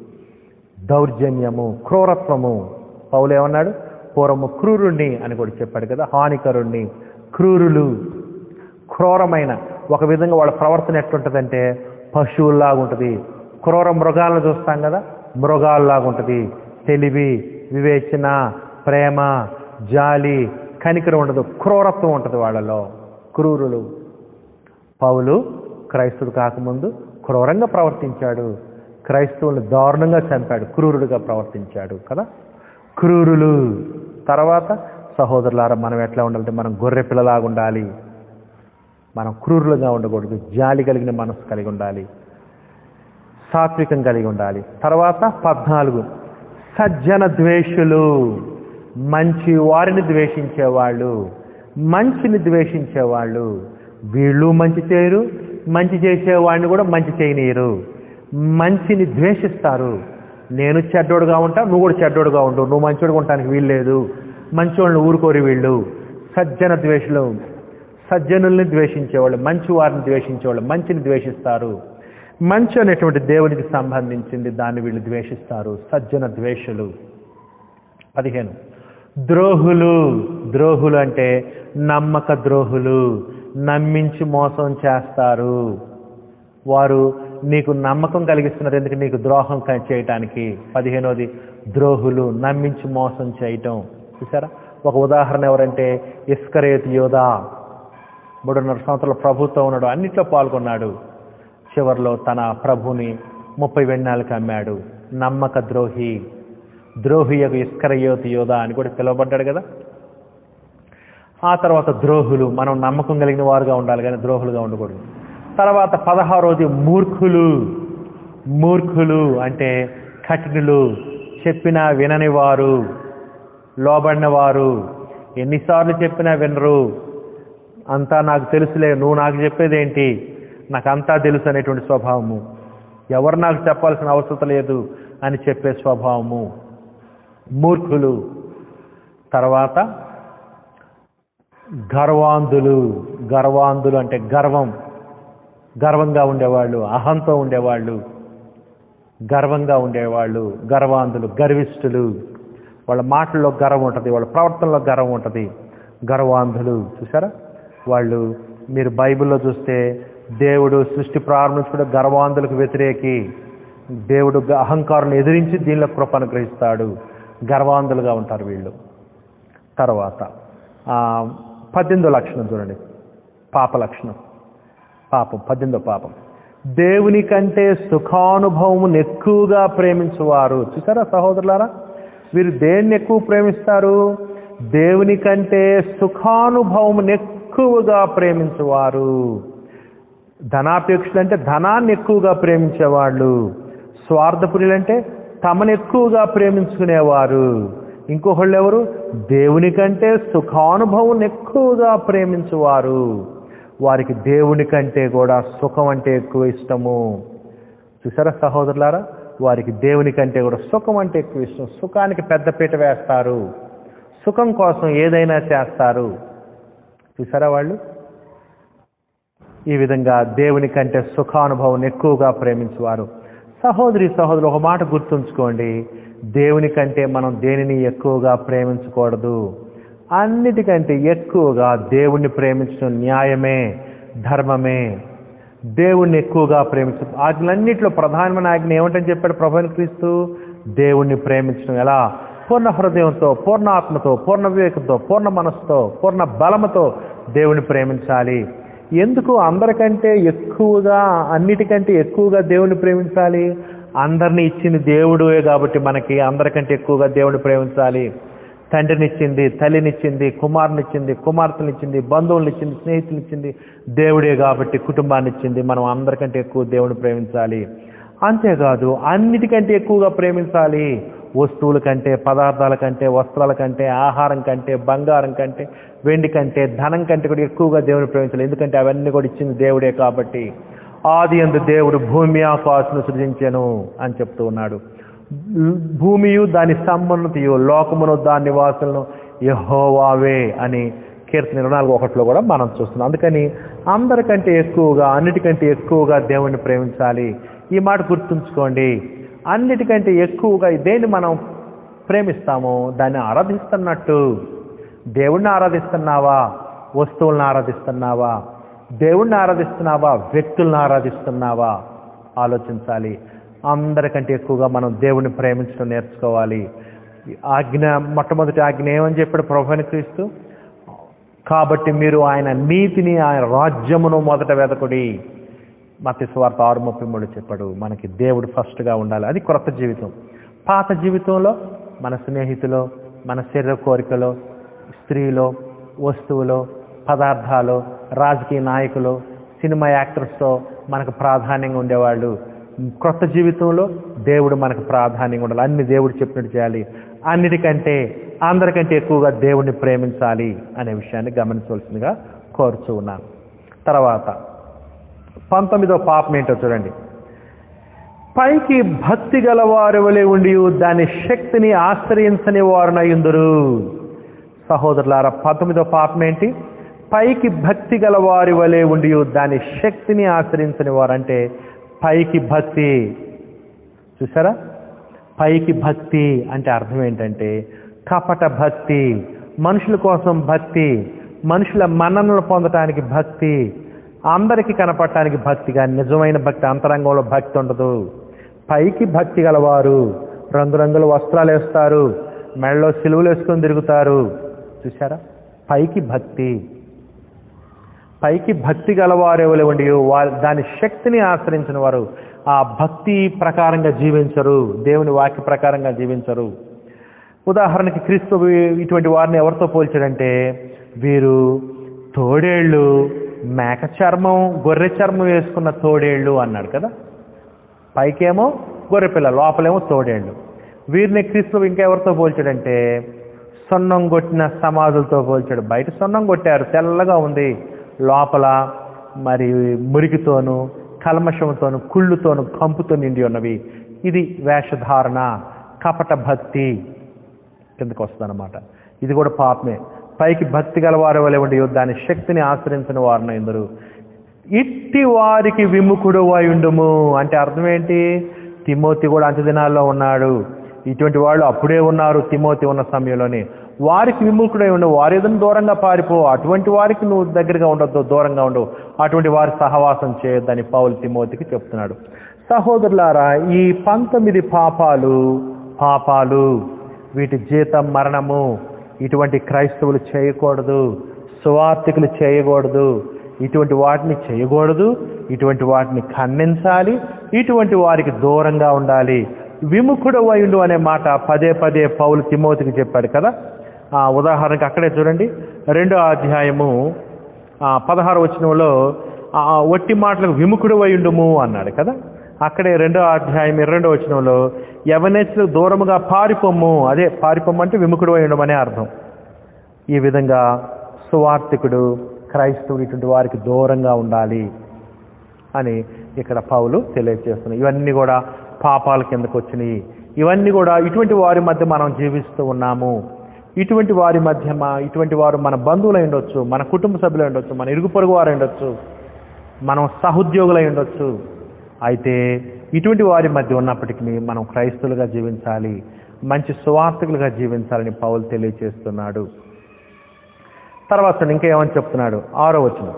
దౌర్జన్యము క్రూరత్వము పౌలు ఏమన్నాడు పూర్వము క్రూరుణ్ణి అని కూడా చెప్పాడు కదా హానికరుణ్ణి క్రూరులు క్రూరమైన ఒక విధంగా వాళ్ళ ప్రవర్తన ఎట్లుంటుందంటే పశువుల్లాగా ఉంటుంది క్రూర మృగాలను చూస్తాం కదా మృగాల్లాగా ఉంటుంది తెలివి వివేచన ప్రేమ జాలి కనికరం ఉండదు క్రూరత్వం ఉంటుంది వాళ్ళలో క్రూరులు పౌలు క్రైస్తుడు కాకముందు క్రూరంగా ప్రవర్తించాడు క్రైస్తవుల్ని దారుణంగా చంపాడు క్రూరుడుగా ప్రవర్తించాడు కదా క్రూరులు తర్వాత సహోదరులారా మనం ఎట్లా ఉండాలంటే మనం గొర్రె పిల్లలాగా ఉండాలి మనం క్రూరులుగా ఉండకూడదు జాలి కలిగిన మనసు కలిగి ఉండాలి సాత్వికం కలిగి ఉండాలి తర్వాత పద్నాలుగు సజ్జన ద్వేషులు మంచి వారిని ద్వేషించేవాళ్ళు మంచిని ద్వేషించేవాళ్ళు వీళ్ళు మంచి చేయరు మంచి చేసేవాడిని కూడా మంచి చేయనీయరు మంచిని ద్వేషిస్తారు నేను చెడ్డోడుగా ఉంటా నువ్వు కూడా చెడ్డోడుగా ఉండు నువ్వు మంచోడుగా ఉండటానికి వీల్లేదు మంచోళ్ళని ఊరుకోరు వీళ్ళు సజ్జన ద్వేషులు సజ్జనుల్ని ద్వేషించేవాళ్ళు మంచి వారిని ద్వేషించేవాళ్ళు మంచిని ద్వేషిస్తారు మంచి అనేటువంటి దేవునికి సంబంధించింది దాన్ని వీళ్ళు ద్వేషిస్తారు సజ్జన ద్వేషులు పదిహేను ద్రోహులు ద్రోహులు అంటే నమ్మక ద్రోహులు నమ్మించి మోసం చేస్తారు వారు నీకు నమ్మకం కలిగిస్తున్నారు ఎందుకు నీకు ద్రోహం క- చేయటానికి పదిహేనోది ద్రోహులు నమ్మించి మోసం చేయటం చూసారా ఒక ఉదాహరణ ఎవరంటే ఇస్కరేత్ యోధా మూడున్నర సంవత్సరాల ప్రభుత్వం ఉన్నాడు అన్నిట్లో పాల్గొన్నాడు చివరిలో తన ప్రభుని ముప్పై వెన్నాళ్ళకి అమ్మాడు నమ్మక ద్రోహి ద్రోహి యొక్క ఇస్కరయోతి యోధ అని కూడా పిలువబడ్డాడు కదా ఆ తర్వాత ద్రోహులు మనం నమ్మకం కలిగిన వారుగా ఉండాలి కానీ ద్రోహులుగా ఉండకూడదు తర్వాత పదహారోది మూర్ఖులు మూర్ఖులు అంటే కఠినులు చెప్పినా వినని వారు లోబడిన వారు ఎన్నిసార్లు చెప్పినా వినరు అంతా నాకు తెలుసులే నువ్వు నాకు చెప్పేదేంటి నాకు అంతా తెలుసు అనేటువంటి స్వభావము ఎవరు నాకు చెప్పాల్సిన అవసరం లేదు అని చెప్పే స్వభావము మూర్ఖులు తర్వాత గర్వాంధులు గర్వాంధులు అంటే గర్వం గర్వంగా ఉండేవాళ్ళు అహంతో ఉండేవాళ్ళు గర్వంగా ఉండేవాళ్ళు గర్వాంధులు గర్విష్ఠులు వాళ్ళ మాటల్లో గర్వం ఉంటుంది వాళ్ళ ప్రవర్తనలో గర్వం ఉంటుంది గర్వాంధులు చూసారా వాళ్ళు మీరు బైబిల్లో చూస్తే దేవుడు సృష్టి ప్రారంభించుకుంటే గర్వాంధులకు వ్యతిరేకి దేవుడు గ- అహంకారం ఎదిరించి దీనిలో కృప అనుగ్రహిస్తాడు గర్వాంధులుగా ఉంటారు వీళ్ళు తర్వాత ఆ, పద్దెనిమిదో లక్షణం చూడండి పాప లక్షణం పాపం పద్దెనిమిదో పాపం దేవుని కంటే సుఖానుభవమును ఎక్కువగా ప్రేమించువారు చూసారా సహోదరులారా వీరు దేన్ని ఎక్కువ ప్రేమిస్తారు దేవుని కంటే సుఖానుభవమును ఎక్కువగా ప్రేమించువారు ధనాపేక్షలు అంటే ధనాన్ని ఎక్కువగా ప్రేమించేవాళ్ళు స్వార్థపురులంటే తమను ఎక్కువగా ప్రేమించుకునేవారు ఇంకొకళ్ళు ఎవరు దేవుని కంటే సుఖానుభవం ఎక్కువగా ప్రేమించువారు వారికి దేవుని కంటే కూడా సుఖం అంటే ఎక్కువ ఇష్టము చూసారా సహోదరులారా వారికి దేవుని కంటే కూడా సుఖం అంటే ఎక్కువ ఇష్టం సుఖానికి పెద్దపీట వేస్తారు సుఖం కోసం ఏదైనా చేస్తారు చూసారా వాళ్ళు ఈ విధంగా దేవుని కంటే సుఖానుభవం ఎక్కువగా ప్రేమించువారు సహోదరి సహోదరు ఒక మాట గుర్తుంచుకోండి దేవుని కంటే మనం దేనిని ఎక్కువగా ప్రేమించకూడదు అన్నిటికంటే ఎక్కువగా దేవుణ్ణి ప్రేమించడం న్యాయమే ధర్మమే దేవుణ్ణి ఎక్కువగా ప్రేమించు ఆజ్ఞలన్నింటిలో ప్రధానమైన ఆజ్ఞ ఏమిటని చెప్పాడు ప్రభుని క్రీస్తు దేవుణ్ణి ప్రేమించడం ఎలా పూర్ణ హృదయంతో పూర్ణ ఆత్మతో పూర్ణ వివేకంతో పూర్ణ మనసుతో పూర్ణ బలముతో దేవుని ప్రేమించాలి ఎందుకు అందరికంటే ఎక్కువగా అన్నిటికంటే ఎక్కువగా దేవుని ప్రేమించాలి అందరిని ఇచ్చింది దేవుడే కాబట్టి మనకి అందరికంటే ఎక్కువగా దేవుని ప్రేమించాలి తండ్రినిచ్చింది తల్లినిచ్చింది కుమారునిచ్చింది కుమార్తెనిచ్చింది బంధువులనిచ్చింది స్నేహితునిచ్చింది దేవుడే కాబట్టి కుటుంబాన్ని ఇచ్చింది మనం అందరికంటే ఎక్కువ దేవుని ప్రేమించాలి అంతేకాదు అన్నిటికంటే ఎక్కువగా ప్రేమించాలి వస్తువుల కంటే పదార్థాల కంటే వస్త్రాల కంటే ఆహారం కంటే బంగారం కంటే వెండి కంటే ధనం కంటే కూడా ఎక్కువగా దేవుని ప్రేమించాలి ఎందుకంటే అవన్నీ కూడా ఇచ్చింది దేవుడే కాబట్టి ఆది ఎందు దేవుడు భూమి ఆకాశను సృజించెను అని చెప్తూ ఉన్నాడు భూమియు దాని సంబంధియు లోకమును దాని నివాసులను యహోవావే అని కీర్తన ఇరవై నాలుగు ఒకటిలో కూడా మనం చూస్తున్నాం అందుకని అందరికంటే ఎక్కువగా అన్నిటికంటే ఎక్కువగా దేవుణ్ణి ప్రేమించాలి ఈ మాట గుర్తుంచుకోండి అన్నిటికంటే ఎక్కువగా దేన్ని మనం ప్రేమిస్తామో దాన్ని ఆరాధిస్తున్నట్టు దేవుణ్ణి ఆరాధిస్తున్నావా వస్తువులను ఆరాధిస్తున్నావా దేవుణ్ణి ఆరాధిస్తున్నావా వ్యక్తులను ఆరాధిస్తున్నావా ఆలోచించాలి అందరికంటే ఎక్కువగా మనం దేవుణ్ణి ప్రేమించడం నేర్చుకోవాలి ఆజ్ఞ మొట్టమొదటి ఆజ్ఞ ఏమని చెప్పాడు ప్రభుని క్రీస్తు కాబట్టి మీరు ఆయన నీతిని ఆయన రాజ్యమును మొదట వెదకుడి మత స్వార్థ ఆరు ముప్పై మూడు చెప్పాడు మనకి దేవుడు ఫస్ట్గా ఉండాలి అది క్రొత్త జీవితం పాత జీవితంలో మన స్నేహితులు మన శరీర కోరికలు స్త్రీలు వస్తువులు పదార్థాలు రాజకీయ నాయకులు సినిమా యాక్టర్స్తో మనకు ప్రాధాన్యంగా ఉండేవాళ్ళు క్రొత్త జీవితంలో దేవుడు మనకు ప్రాధాన్యంగా ఉండాలి అన్ని దేవుడు చెప్పినట్టు చేయాలి అన్నిటికంటే అందరికంటే ఎక్కువగా దేవుణ్ణి ప్రేమించాలి అనే విషయాన్ని గమనించవలసిందిగా కోరుచూ ఉన్నాను తర్వాత పంతొమ్మిదో పాపం ఏంటో చూడండి పైకి భక్తి గల వారి వలె ఉండి దాని శక్తిని ఆశ్రయించని వారునయుందురు సహోదరులారా పంతొమ్మిదో పాపం ఏంటి పైకి భక్తి గల వారి వలె ఉండి దాని శక్తిని ఆశ్రయించని వారంటే పైకి భక్తి చూసారా పైకి భక్తి అంటే అర్థం ఏంటంటే కపట భక్తి మనుషుల కోసం భక్తి మనుషుల మన్ననలు పొందటానికి భక్తి అందరికీ కనపడటానికి భక్తి కానీ నిజమైన భక్తి అంతరంగంలో భక్తి ఉండదు పైకి భక్తి గలవారు రంగురంగుల వస్త్రాలు వేస్తారు మెడలో సిలువలు వేసుకొని తిరుగుతారు చూసారా పైకి భక్తి పైకి భక్తి గలవారెవలు ఉండి వారి దాని శక్తిని ఆశ్రయించిన వారు ఆ భక్తి ప్రకారంగా జీవించరు దేవుని వాక్య ప్రకారంగా జీవించరు ఉదాహరణకి క్రీస్తు ఇటువంటి వారిని ఎవరితో పోల్చాడంటే వీరు తోడేళ్ళు మేక చర్మం గొర్రె చర్మం వేసుకున్న తోడేళ్ళు అన్నాడు కదా పైకేమో గొర్రెపిల్ల లోపలేమో తోడేళ్ళు వీరిని క్రీస్తు ఇంకెవరితో పోల్చాడంటే సొన్నం కొట్టిన సమాధులతో పోల్చాడు బయట సొన్నం కొట్టారు తెల్లగా ఉంది లోపల మరి మురికితోనూ కల్మషంతోను కుళ్ళుతోను కంపుతో నిండి ఉన్నవి ఇది వేషధారణ కపట భక్తి కిందకు వస్తుందన్నమాట ఇది కూడా పాపమే పైకి భక్తి గల వారి వలె ఉండి దాని శక్తిని ఆశ్రయించిన వారిని ఎందరు ఇట్టి వారికి విముఖుడు ఉండుము అంటే అర్థం ఏంటి తిమోతి కూడా అంత్య దినాల్లో ఉన్నాడు ఇటువంటి వాళ్ళు అప్పుడే ఉన్నారు తిమోతి ఉన్న సమయంలోనే వారికి విముఖుడై ఉండవు వారి ఏదైనా దూరంగా పారిపో అటువంటి వారికి నువ్వు దగ్గరగా ఉండొద్దు దూరంగా ఉండవు అటువంటి వారి సహవాసం చేయొద్దని పౌలు తిమోతికి చెప్తున్నాడు సహోదరులారా ఈ పంతొమ్మిది పాపాలు పాపాలు వీటి జీతం మరణము ఇటువంటి క్రైస్తవులు చేయకూడదు సువార్థికులు చేయకూడదు ఇటువంటి వాటిని చేయకూడదు ఇటువంటి వాటిని ఖండించాలి ఇటువంటి వారికి దూరంగా ఉండాలి విముఖుడు వయుడు అనే మాట పదే పదే పౌలు తిమోతికి చెప్పాడు కదా ఆ ఉదాహరణకి అక్కడే చూడండి రెండో అధ్యాయము ఆ పదహారు వచనంలో ఆ ఒట్టి మాటలకు విముఖుడు వయుండుము అన్నాడు కదా అక్కడే రెండో అధ్యాయం రెండో వచనంలో యవనేచ్చులు దూరముగా పారిపోము అదే పారిపోము అంటే విముఖుడు వయుండం అనే అర్థం ఈ విధంగా సువార్థికుడు క్రైస్తవుడు ఇటువంటి వారికి దూరంగా ఉండాలి అని ఇక్కడ పౌలు తెలియజేస్తున్నాయి ఇవన్నీ కూడా పాపాల కిందకు వచ్చినాయి ఇవన్నీ కూడా ఇటువంటి వారి మధ్య మనం జీవిస్తూ ఉన్నాము ఇటువంటి వారి మధ్య మా ఇటువంటి వారు మన బంధువులై ఉండొచ్చు మన కుటుంబ సభ్యులు ఉండొచ్చు మన ఇరుగు పొరుగు వారు ఉండొచ్చు మనం సహోద్యోగులై ఉండొచ్చు అయితే ఇటువంటి వారి మధ్య ఉన్నప్పటికీ మనం క్రైస్తవులుగా జీవించాలి మంచి సువార్థకులుగా జీవించాలని పౌలు తెలియజేస్తున్నాడు తర్వాత ఇంకేమని చెప్తున్నాడు ఆరో వచనం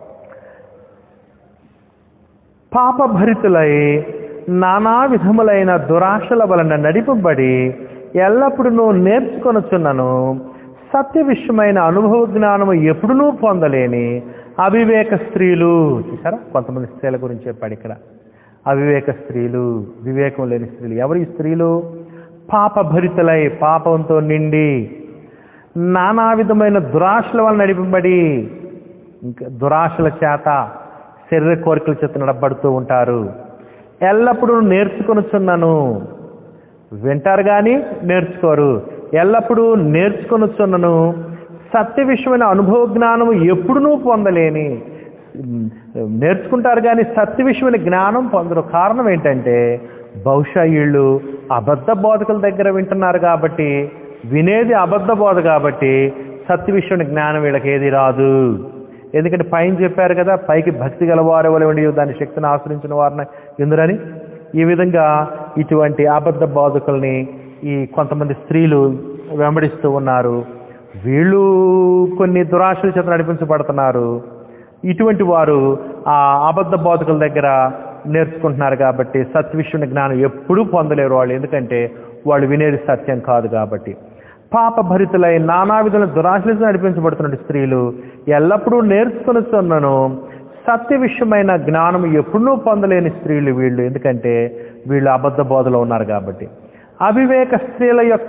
పాపభరితులై నానా విధములైన దురాశల వలన నడిపబడి ఎల్లప్పుడూ నేర్చుకొనుచున్నను సత్య విషయమైన అనుభవ జ్ఞానము ఎప్పుడునూ పొందలేని అవివేక స్త్రీలు చూసారా కొంతమంది స్త్రీల గురించి చెప్పాడు ఇక్కడ అవివేక స్త్రీలు వివేకం లేని స్త్రీలు ఎవరు ఈ స్త్రీలు పాపభరితులై పాపంతో నిండి నానా విధమైన దురాశల వలన నడిపబడి ఇంకా దురాశల చేత శరీర కోరికల చేత నడబడుతూ ఉంటారు ఎల్లప్పుడూ నేర్చుకొనుచున్నాను వింటారు కానీ నేర్చుకోరు ఎల్లప్పుడూ నేర్చుకొనుచున్నాను సత్య విషయమైన అనుభవ జ్ఞానం ఎప్పుడునూ పొందలేని నేర్చుకుంటారు కానీ సత్య విషయమైన జ్ఞానం పొందరు కారణం ఏంటంటే బహుశా వీళ్ళు అబద్ధ బోధకుల దగ్గర వింటున్నారు కాబట్టి వినేది అబద్ధ బోధ కాబట్టి సత్య విషయమైన జ్ఞానం వీళ్ళకి ఏది రాదు ఎందుకంటే పైన చెప్పారు కదా పైకి భక్తి గలవారు వలె ఉండి దాని శక్తిని ఆశ్రయించిన వారిని ఎందురని ఈ విధంగా ఇటువంటి అబద్ధ బోధకుల్ని ఈ కొంతమంది స్త్రీలు వెంబడిస్తూ ఉన్నారు వీళ్ళు కొన్ని దురాశల చేత నడిపించబడుతున్నారు ఇటువంటి వారు ఆ అబద్ధ బోధకుల దగ్గర నేర్చుకుంటున్నారు కాబట్టి సత్విష్ణుని జ్ఞానం ఎప్పుడూ పొందలేరు వాళ్ళు ఎందుకంటే వాళ్ళు వినేది సత్యం కాదు కాబట్టి పాప భరితులై నానా విధుల దురాశలతో నడిపించబడుతున్న స్త్రీలు ఎల్లప్పుడూ నేర్చుకొనిస్తున్నాను సత్య విషయమైన జ్ఞానం ఎప్పుడూ పొందలేని స్త్రీలు వీళ్ళు ఎందుకంటే వీళ్ళు అబద్ధ బోధలో ఉన్నారు కాబట్టి అవివేక స్త్రీల యొక్క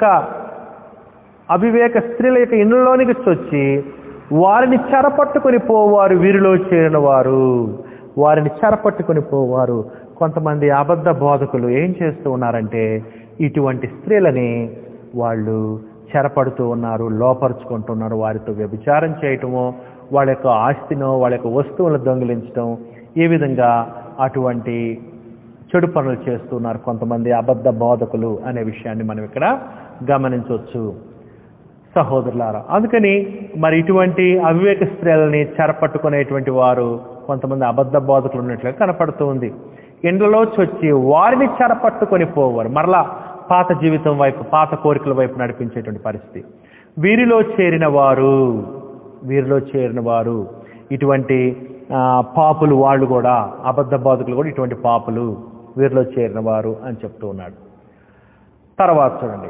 అవివేక స్త్రీల యొక్క ఇండ్లలోనికి చొచ్చి వారిని చెరపట్టుకొని పోవారు వీరిలో చేరిన వారు వారిని చెరపట్టుకొని పోవారు కొంతమంది అబద్ధ బోధకులు ఏం చేస్తూ ఉన్నారంటే ఇటువంటి స్త్రీలని వాళ్ళు చెరపడుతూ ఉన్నారు లోపరుచుకుంటున్నారు వారితో వ్యభిచారం చేయటమో వాళ్ళ యొక్క ఆస్తినో వాళ్ళ యొక్క వస్తువులను దొంగిలించడం ఈ విధంగా అటువంటి చెడు పనులు చేస్తున్నారు కొంతమంది అబద్ధ బోధకులు అనే విషయాన్ని మనం ఇక్కడ గమనించవచ్చు సహోదరులారా అందుకని మరి ఇటువంటి అవివేక స్త్రీలని చెరపట్టుకునేటువంటి వారు కొంతమంది అబద్ధ బోధకులు ఉన్నట్లుగా కనపడుతూ ఉంది ఇండ్లలో చొచ్చి వారిని చెరపట్టుకొని పోవారు మరలా పాత జీవితం వైపు పాత కోరికల వైపు నడిపించేటువంటి పరిస్థితి వీరిలో చేరిన వారు వీరిలో చేరిన వారు ఇటువంటి ఆ, పాపులు వాళ్ళు కూడా అబద్ధ బాధకులు కూడా ఇటువంటి పాపులు వీరిలో చేరిన వారు అని చెప్తూ ఉన్నాడు తర్వాత చూడండి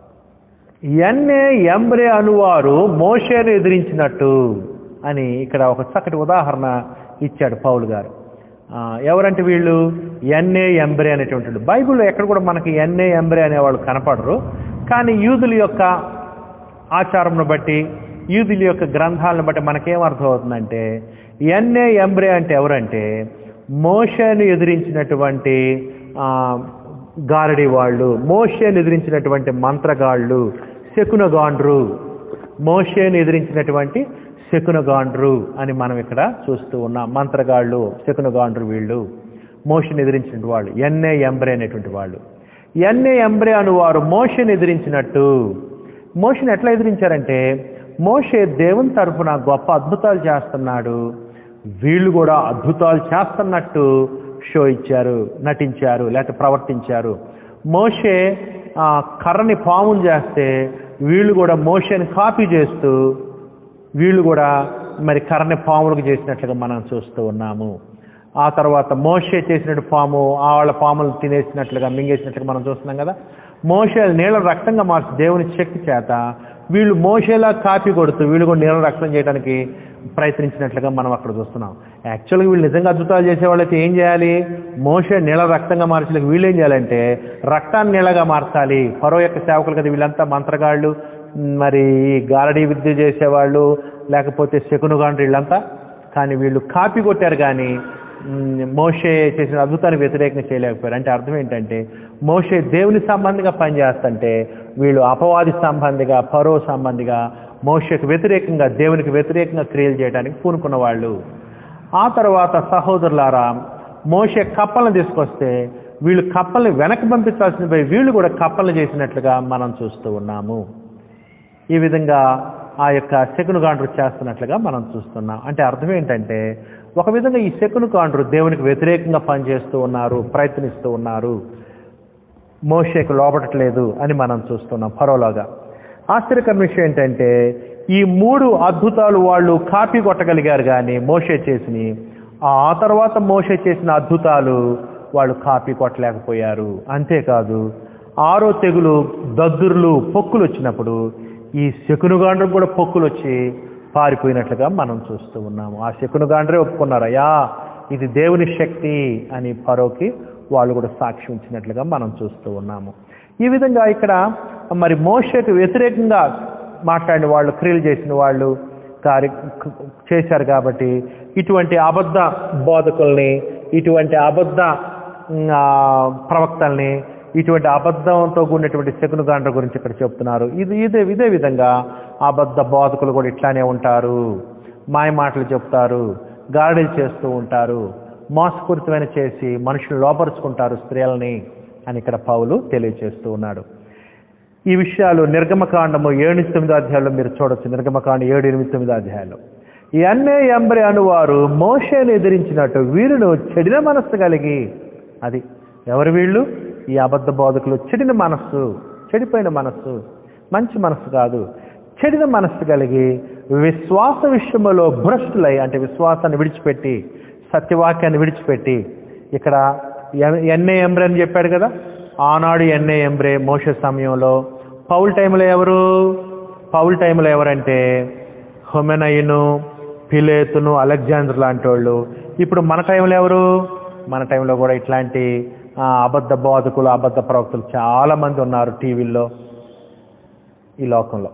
ఎన్నే ఎంబ్రే అనువారు మోషేను ఎదిరించినట్టు అని ఇక్కడ ఒక చక్కటి ఉదాహరణ ఇచ్చాడు పౌలు గారు ఆ, ఎవరంటే వీళ్ళు ఎన్ఏ ఎంబ్రే అనేటువంటి బైబిల్లో ఎక్కడ కూడా మనకి ఎన్ఏ ఎంబ్రే అనేవాళ్ళు కనపడరు కానీ యూదుల యొక్క ఆచారంను బట్టి యూదుల యొక్క గ్రంథాలను బట్టి మనకేం అర్థమవుతుందంటే ఎన్ఏ ఎంబ్రే అంటే ఎవరంటే మోషేను ఎదిరించినటువంటి ఆ, గారడి వాళ్ళు మోషేను ఎదిరించినటువంటి మంత్రగాళ్ళు శకునగాండ్రు మోషేను ఎదిరించినటువంటి శకునగాండ్రు అని మనం ఇక్కడ చూస్తూ ఉన్నాం మంత్రగాళ్ళు శకునగాండ్రు వీళ్ళు మోషను ఎదిరించిన వాళ్ళు ఎన్ఏ ఎంబ్రే అనేటువంటి వాళ్ళు ఎన్ఏ ఎంబ్రే అను వారు మోషను ఎదిరించినట్టు మోషను ఎట్లా ఎదిరించారంటే మోషే దేవుని తరఫున గొప్ప అద్భుతాలు చేస్తున్నాడు వీళ్ళు కూడా అద్భుతాలు చేస్తున్నట్టు షో ఇచ్చారు నటించారు లేకపోతే ప్రవర్తించారు మోషే ఆ, కర్రని పాములు చేస్తే వీళ్ళు కూడా మోషని కాపీ చేస్తూ వీళ్ళు కూడా మరి కర్రని పాములకు చేసినట్లుగా మనం చూస్తూ ఉన్నాము ఆ తర్వాత మోషే చేసినట్టు పాము ఆ వాళ్ళ పాములు తినేసినట్లుగా మింగేసినట్లుగా మనం చూస్తున్నాం కదా మోషే నీళ్ళ రక్తంగా మార్చి దేవుని శక్తి చేత వీళ్ళు మోషేలా కాపీ కొడుతూ వీళ్ళు కూడా నీళ్ళ రక్తం చేయడానికి ప్రయత్నించినట్లుగా మనం అక్కడ చూస్తున్నాం యాక్చువల్గా వీళ్ళు నిజంగా అద్భుతాలు చేసే వాళ్ళైతే ఏం చేయాలి మోషే నీళ్ళ రక్తంగా మార్చలేక వీళ్ళు ఏం చేయాలంటే రక్తాన్ని నీళ్ళగా మార్చాలి పరో యొక్క సేవకులు కదా వీళ్ళంతా మంత్రగాళ్ళు మరి గారడీ విద్య చేసేవాళ్ళు లేకపోతే శకునుగాండ్రు వీళ్ళంతా కానీ వీళ్ళు కాపీ కొట్టారు కానీ మ్, మోషే చేసిన అద్భుతాన్ని వ్యతిరేకంగా చేయలేకపోయారు అంటే అర్థం ఏంటంటే మోషే దేవుని సంబంధిగా పనిచేస్తుంటే వీళ్ళు అపవాది సంబంధిగా పరో సంబంధిగా మోషకు వ్యతిరేకంగా దేవునికి వ్యతిరేకంగా క్రియలు చేయడానికి పూనుకున్న వాళ్ళు ఆ తర్వాత సహోదరులారా మోషే కప్పలను తీసుకొస్తే వీళ్ళు కప్పల్ని వెనక్కి పంపించాల్సిన పోయి వీళ్ళు కూడా కప్పలను చేసినట్లుగా మనం చూస్తూ ఉన్నాము ఈ విధంగా ఆ యొక్క శకును కాండ్రు చేస్తున్నట్లుగా మనం చూస్తున్నాం అంటే అర్థం ఏంటంటే ఒక విధంగా ఈ శకును కాండ్రు దేవునికి వ్యతిరేకంగా పనిచేస్తూ ఉన్నారు ప్రయత్నిస్తూ ఉన్నారు మోషేకు లోపడట్లేదు అని మనం చూస్తున్నాం పరోలాగా ఆశ్చర్యకరమైన విషయం ఏంటంటే ఈ మూడు అద్భుతాలు వాళ్ళు కాపీ కొట్టగలిగారు కానీ మోషే చేసిని ఆ తర్వాత మోషే చేసిన అద్భుతాలు వాళ్ళు కాపీ కొట్టలేకపోయారు అంతేకాదు ఆరో తెగులు దద్దుర్లు పొక్కులు వచ్చినప్పుడు ఈ శకునుగాండ్రకు కూడా పొక్కులు వచ్చి పారిపోయినట్లుగా మనం చూస్తూ ఉన్నాము ఆ శకునుగాండ్రే ఒప్పుకున్నారు అయ్యా ఇది దేవుని శక్తి అని పరోకి వాళ్ళు కూడా సాక్ష్యం ఇచ్చినట్లుగా మనం చూస్తూ ఉన్నాము ఈ విధంగా ఇక్కడ మరి మోషకు వ్యతిరేకంగా మాట్లాడిన వాళ్ళు క్రియలు చేసిన వాళ్ళు కార్య చేశారు కాబట్టి ఇటువంటి అబద్ధ బోధకుల్ని ఇటువంటి అబద్ధ ఉమ్, ఆ, ప్రవక్తల్ని ఇటువంటి అబద్ధంతో కూడినటువంటి శకునుగాండ్ర గురించి ఇక్కడ చెప్తున్నారు ఇది ఇదే ఇదే విధంగా అబద్ధ బోధకులు కూడా ఇట్లానే ఉంటారు మాయ మాటలు చెప్తారు గాడిలు చేస్తూ ఉంటారు మోసపూరితమైన చేసి మనుషులు లోపరుచుకుంటారు స్త్రీలని అని ఇక్కడ పౌలు తెలియజేస్తూ ఉన్నాడు ఈ విషయాలు నిర్గమకాండము ఏడు నుంచి తొమ్మిదో అధ్యాయంలో మీరు చూడొచ్చు నిర్గమకాండం ఏడు ఎనిమిది తొమ్మిదో అధ్యాయాలు ఈ అన్నే ఎంబరి అనువారు మోషేను ఎదిరించినట్టు వీరును చెడిన మనస్సు కలిగి అది ఎవరు వీళ్ళు ఈ అబద్ధ బోధకులు చెడిన మనస్సు చెడిపోయిన మనస్సు మంచి మనస్సు కాదు చెడిన మనస్సు కలిగి విశ్వాస విషయంలో భ్రష్టులై అంటే విశ్వాసాన్ని విడిచిపెట్టి సత్యవాక్యాన్ని విడిచిపెట్టి ఇక్కడ ఎన్- ఎన్ఏ ఎంబ్రే అని చెప్పాడు కదా ఆనాడు ఎన్ఏ ఎంబ్రే మోష సమయంలో పౌల్ టైంలో ఎవరు పౌల్ టైంలో ఎవరంటే హొమెనయిను పిలేతును అలెగ్జాండర్ లాంటి వాళ్ళు ఇప్పుడు మన టైంలో ఎవరు మన టైంలో కూడా ఇట్లాంటి ఆ, అబద్ధ బోధకులు అబద్ధ ప్రవక్తలు చాలా మంది ఉన్నారు టీవీల్లో ఈ లోకంలో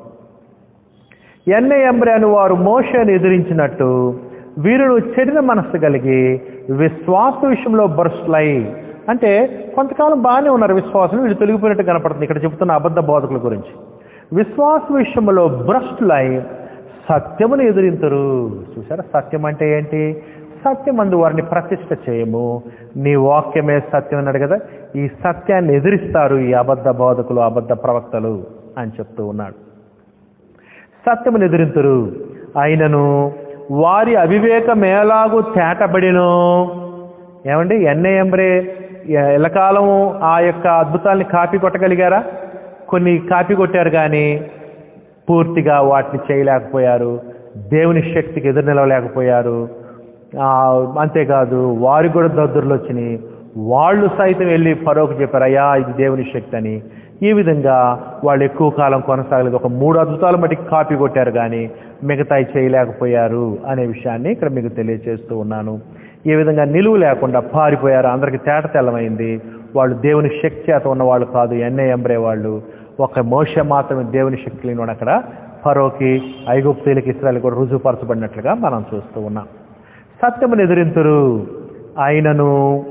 ఎన్ఏ ఎంబ్రే అని వారు మోషని ఎదిరించినట్టు వీరుడు చెడిన మనస్సు కలిగి విశ్వాస విషయంలో బర్స్లై అంటే కొంతకాలం బాగానే ఉన్నారు విశ్వాసం వీళ్ళు తొలగిపోయినట్టు కనపడుతుంది ఇక్కడ చెబుతున్న అబద్ధ బోధకుల గురించి విశ్వాస విషయంలో భ్రష్టులై సత్యమును ఎదిరింతరు చూసారా సత్యం అంటే ఏంటి సత్యమందు వారిని ప్రతిష్ట చేయము నీ వాక్యమే సత్యం అన్నాడు కదా ఈ సత్యాన్ని ఎదిరిస్తారు ఈ అబద్ధ బోధకులు అబద్ధ ప్రవక్తలు అని చెప్తూ ఉన్నాడు సత్యమును ఎదిరింతురు అయినను వారి అవివేకం ఎలాగూ తేటబడిను ఏమండి ఎన్ఏఎంబ్రే ఎల్లకాలం ఆ యొక్క అద్భుతాల్ని కాపీ కొట్టగలిగారా కొన్ని కాపీ కొట్టారు కానీ పూర్తిగా వాటిని చేయలేకపోయారు దేవుని శక్తికి ఎదురు నిలవలేకపోయారు ఆ, అంతేకాదు వారికి కూడా దద్దుర్లు వచ్చినాయి వాళ్ళు సైతం వెళ్ళి ఫరోకు చెప్పారు అయ్యా ఇది దేవుని శక్తి అని ఈ విధంగా వాళ్ళు ఎక్కువ కాలం కొనసాగలేదు ఒక మూడు అద్భుతాలు మటుకు కాపీ కొట్టారు కానీ మిగతాయి చేయలేకపోయారు అనే విషయాన్ని ఇక్కడ మీకు తెలియజేస్తూ ఉన్నాను ఈ విధంగా నిలువు లేకుండా పారిపోయారు అందరికి తేట తెల్లమైంది వాళ్ళు దేవుని శక్తి చేత ఉన్న వాళ్ళు కాదు ఎన్ఏ ఎంబ్రే వాళ్ళు ఒక మోష మాత్రమే దేవుని శక్తి లేని వాడు అక్కడ ఫరోకి ఐగుప్తీలకి ఇస్రాయల్ కూడా రుజువుపరచబడినట్లుగా మనం చూస్తూ ఉన్నాం సత్యమును ఎదిరింతురు ఆయనను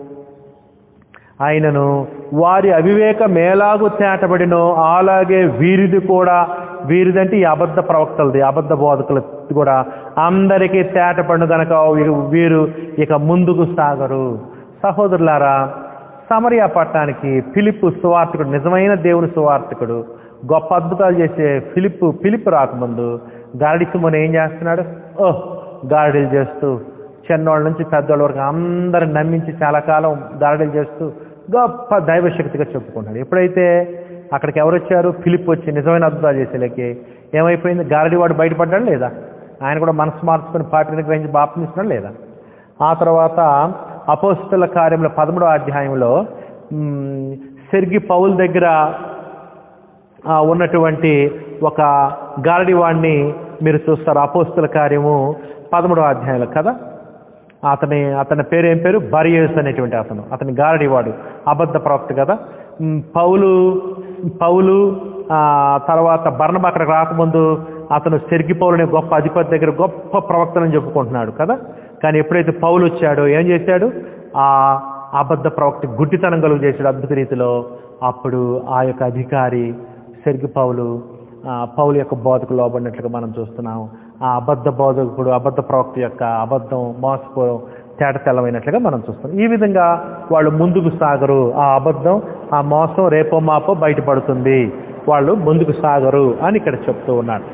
ఆయనను వారి అవివేకం ఎలాగూ తేటబడినో అలాగే వీరిది కూడా వీరిదంటే ఈ అబద్ధ ప్రవక్తలది అబద్ధ బోధకులు కూడా అందరికీ తేటపడిన కనుక వీరు వీరు ఇక ముందుకు సాగరు సహోదరులారా సమరియా పట్టణానికి ఫిలిప్పు సువార్తికుడు నిజమైన దేవుని సువార్తికుడు గొప్ప అద్భుతాలు చేసే ఫిలిప్పు ఫిలిప్ రాకముందు గారడి సిమోన్ ఏం చేస్తున్నాడు ఓహ్ గారడీలు చేస్తూ చిన్నోళ్ళ నుంచి పెద్దోళ్ళ వరకు అందరిని నమ్మించి చాలా కాలం గారడీలు చేస్తూ గొప్ప దైవశక్తిగా చెప్పుకుంటాడు ఎప్పుడైతే అక్కడికి ఎవరు వచ్చారు ఫిలిప్ వచ్చి నిజమైన అద్భుతాలు చేసేలకి ఏమైపోయింది గారడివాడు బయటపడ్డాడు లేదా ఆయన కూడా మనసు మార్చుకుని పార్టీని గ్రహించి బాప్తిస్తున్నాడు లేదా ఆ తర్వాత అపోస్తుల కార్యంలో పదమూడవ అధ్యాయంలో మ్, సెర్గి పౌల్ దగ్గర ఆ, ఉన్నటువంటి ఒక గారడివాడిని మీరు చూస్తారు అపోస్తుల కార్యము పదమూడవ అధ్యాయంలో కదా అతని అతని పేరు ఏం పేరు బరియస్ అనేటువంటి అతను అతని గారడివాడు అబద్ధ ప్రవక్త కదా మ్, పౌలు పౌలు ఆ తర్వాత బర్ణం అక్కడికి రాకముందు అతను సెరిగి పౌలుని గొప్ప అధిపతి దగ్గర గొప్ప ప్రవక్తనని చెప్పుకుంటున్నాడు కదా కానీ ఎప్పుడైతే పౌలు వచ్చాడో ఏం చేశాడు ఆ అబద్ధ ప్రవక్త గుడ్డితనం కలుగు చేశాడు అద్భుత రీతిలో అప్పుడు ఆ యొక్క అధికారి సెరిగి పౌలు ఆ, పౌలు యొక్క బోధకు లోబడినట్లుగా మనం చూస్తున్నాం ఆ అబద్ధ బోధకుడు అబద్ధ ప్రవక్త యొక్క అబద్ధం మోసపోవడం తేట తెల్లమైనట్లుగా మనం చూస్తున్నాం ఈ విధంగా వాళ్ళు ముందుకు సాగరు ఆ అబద్ధం ఆ మోసం రేపో మాపో బయటపడుతుంది వాళ్ళు ముందుకు సాగరు అని ఇక్కడ చెప్తూ ఉన్నాడు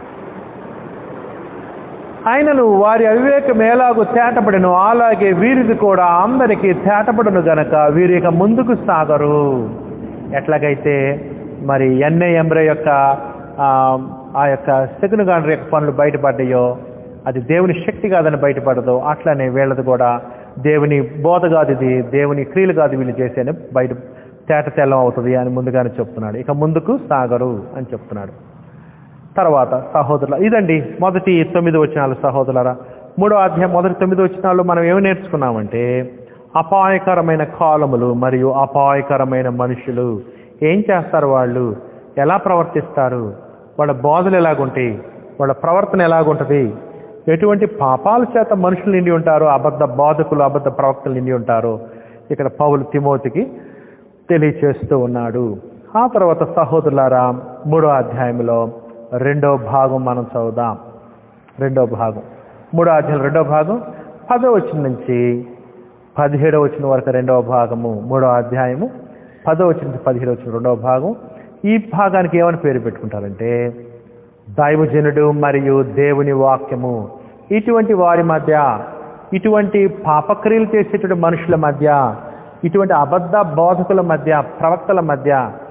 ఆయనను వారి అవివేకం ఎలాగూ తేటపడను అలాగే వీరిది కూడా అందరికీ తేటపడను గనక వీరి ఇక ముందుకు సాగరు ఎట్లాగైతే మరి ఎన్ఏ ఎంబ్రే యొక్క ఆ, ఆ యొక్క శకునుగాండ్ర యొక్క పనులు బయటపడ్డాయో అది దేవుని శక్తి కాదని బయటపడదు అట్లనే వీళ్ళది కూడా దేవుని బోధ కాదు ఇది దేవుని క్రియలు కాదు వీళ్ళు చేసేనే బయట తేట తెల్లం అవుతుంది అని ముందుగానే చెప్తున్నాడు ఇక ముందుకు సాగరు అని చెప్తున్నాడు తర్వాత సహోదరుల ఇదండి మొదటి తొమ్మిది వచనాలు సహోదరులరా మూడో అధ్యాయం మొదటి తొమ్మిది వచనాలు మనం ఏమి నేర్చుకున్నామంటే అపాయకరమైన కాలములు మరియు అపాయకరమైన మనుషులు ఏం చేస్తారు వాళ్ళు ఎలా ప్రవర్తిస్తారు వాళ్ళ బోధలు ఎలాగుంటాయి వాళ్ళ ప్రవర్తన ఎలాగుంటది ఎటువంటి పాపాల చేత మనుషులు నిండి ఉంటారో అబద్ధ బోధకులు అబద్ధ ప్రవక్తలు నిండి ఉంటారో ఇక్కడ పౌలు తిమోతికి తెలియచేస్తూ ఉన్నాడు ఆ తర్వాత సహోదరులారా మూడో అధ్యాయంలో రెండో భాగం మనం చదువుదాం రెండో భాగం మూడో అధ్యాయం రెండో భాగం పదో వచ్చిన నుంచి పదిహేడో వచ్చిన వరకు రెండవ భాగము మూడో అధ్యాయము పదో వచ్చిన నుంచి పదిహేడో వచ్చిన రెండవ భాగం ఈ భాగానికి ఏమని పేరు పెట్టుకుంటారంటే దైవజనుడు మరియు దేవుని వాక్యము ఇటువంటి వారి మధ్య ఇటువంటి పాపక్రియలు చేసేటువంటి మనుషుల మధ్య ఇటువంటి అబద్ధ బోధకుల మధ్య ప్రవక్తల మధ్య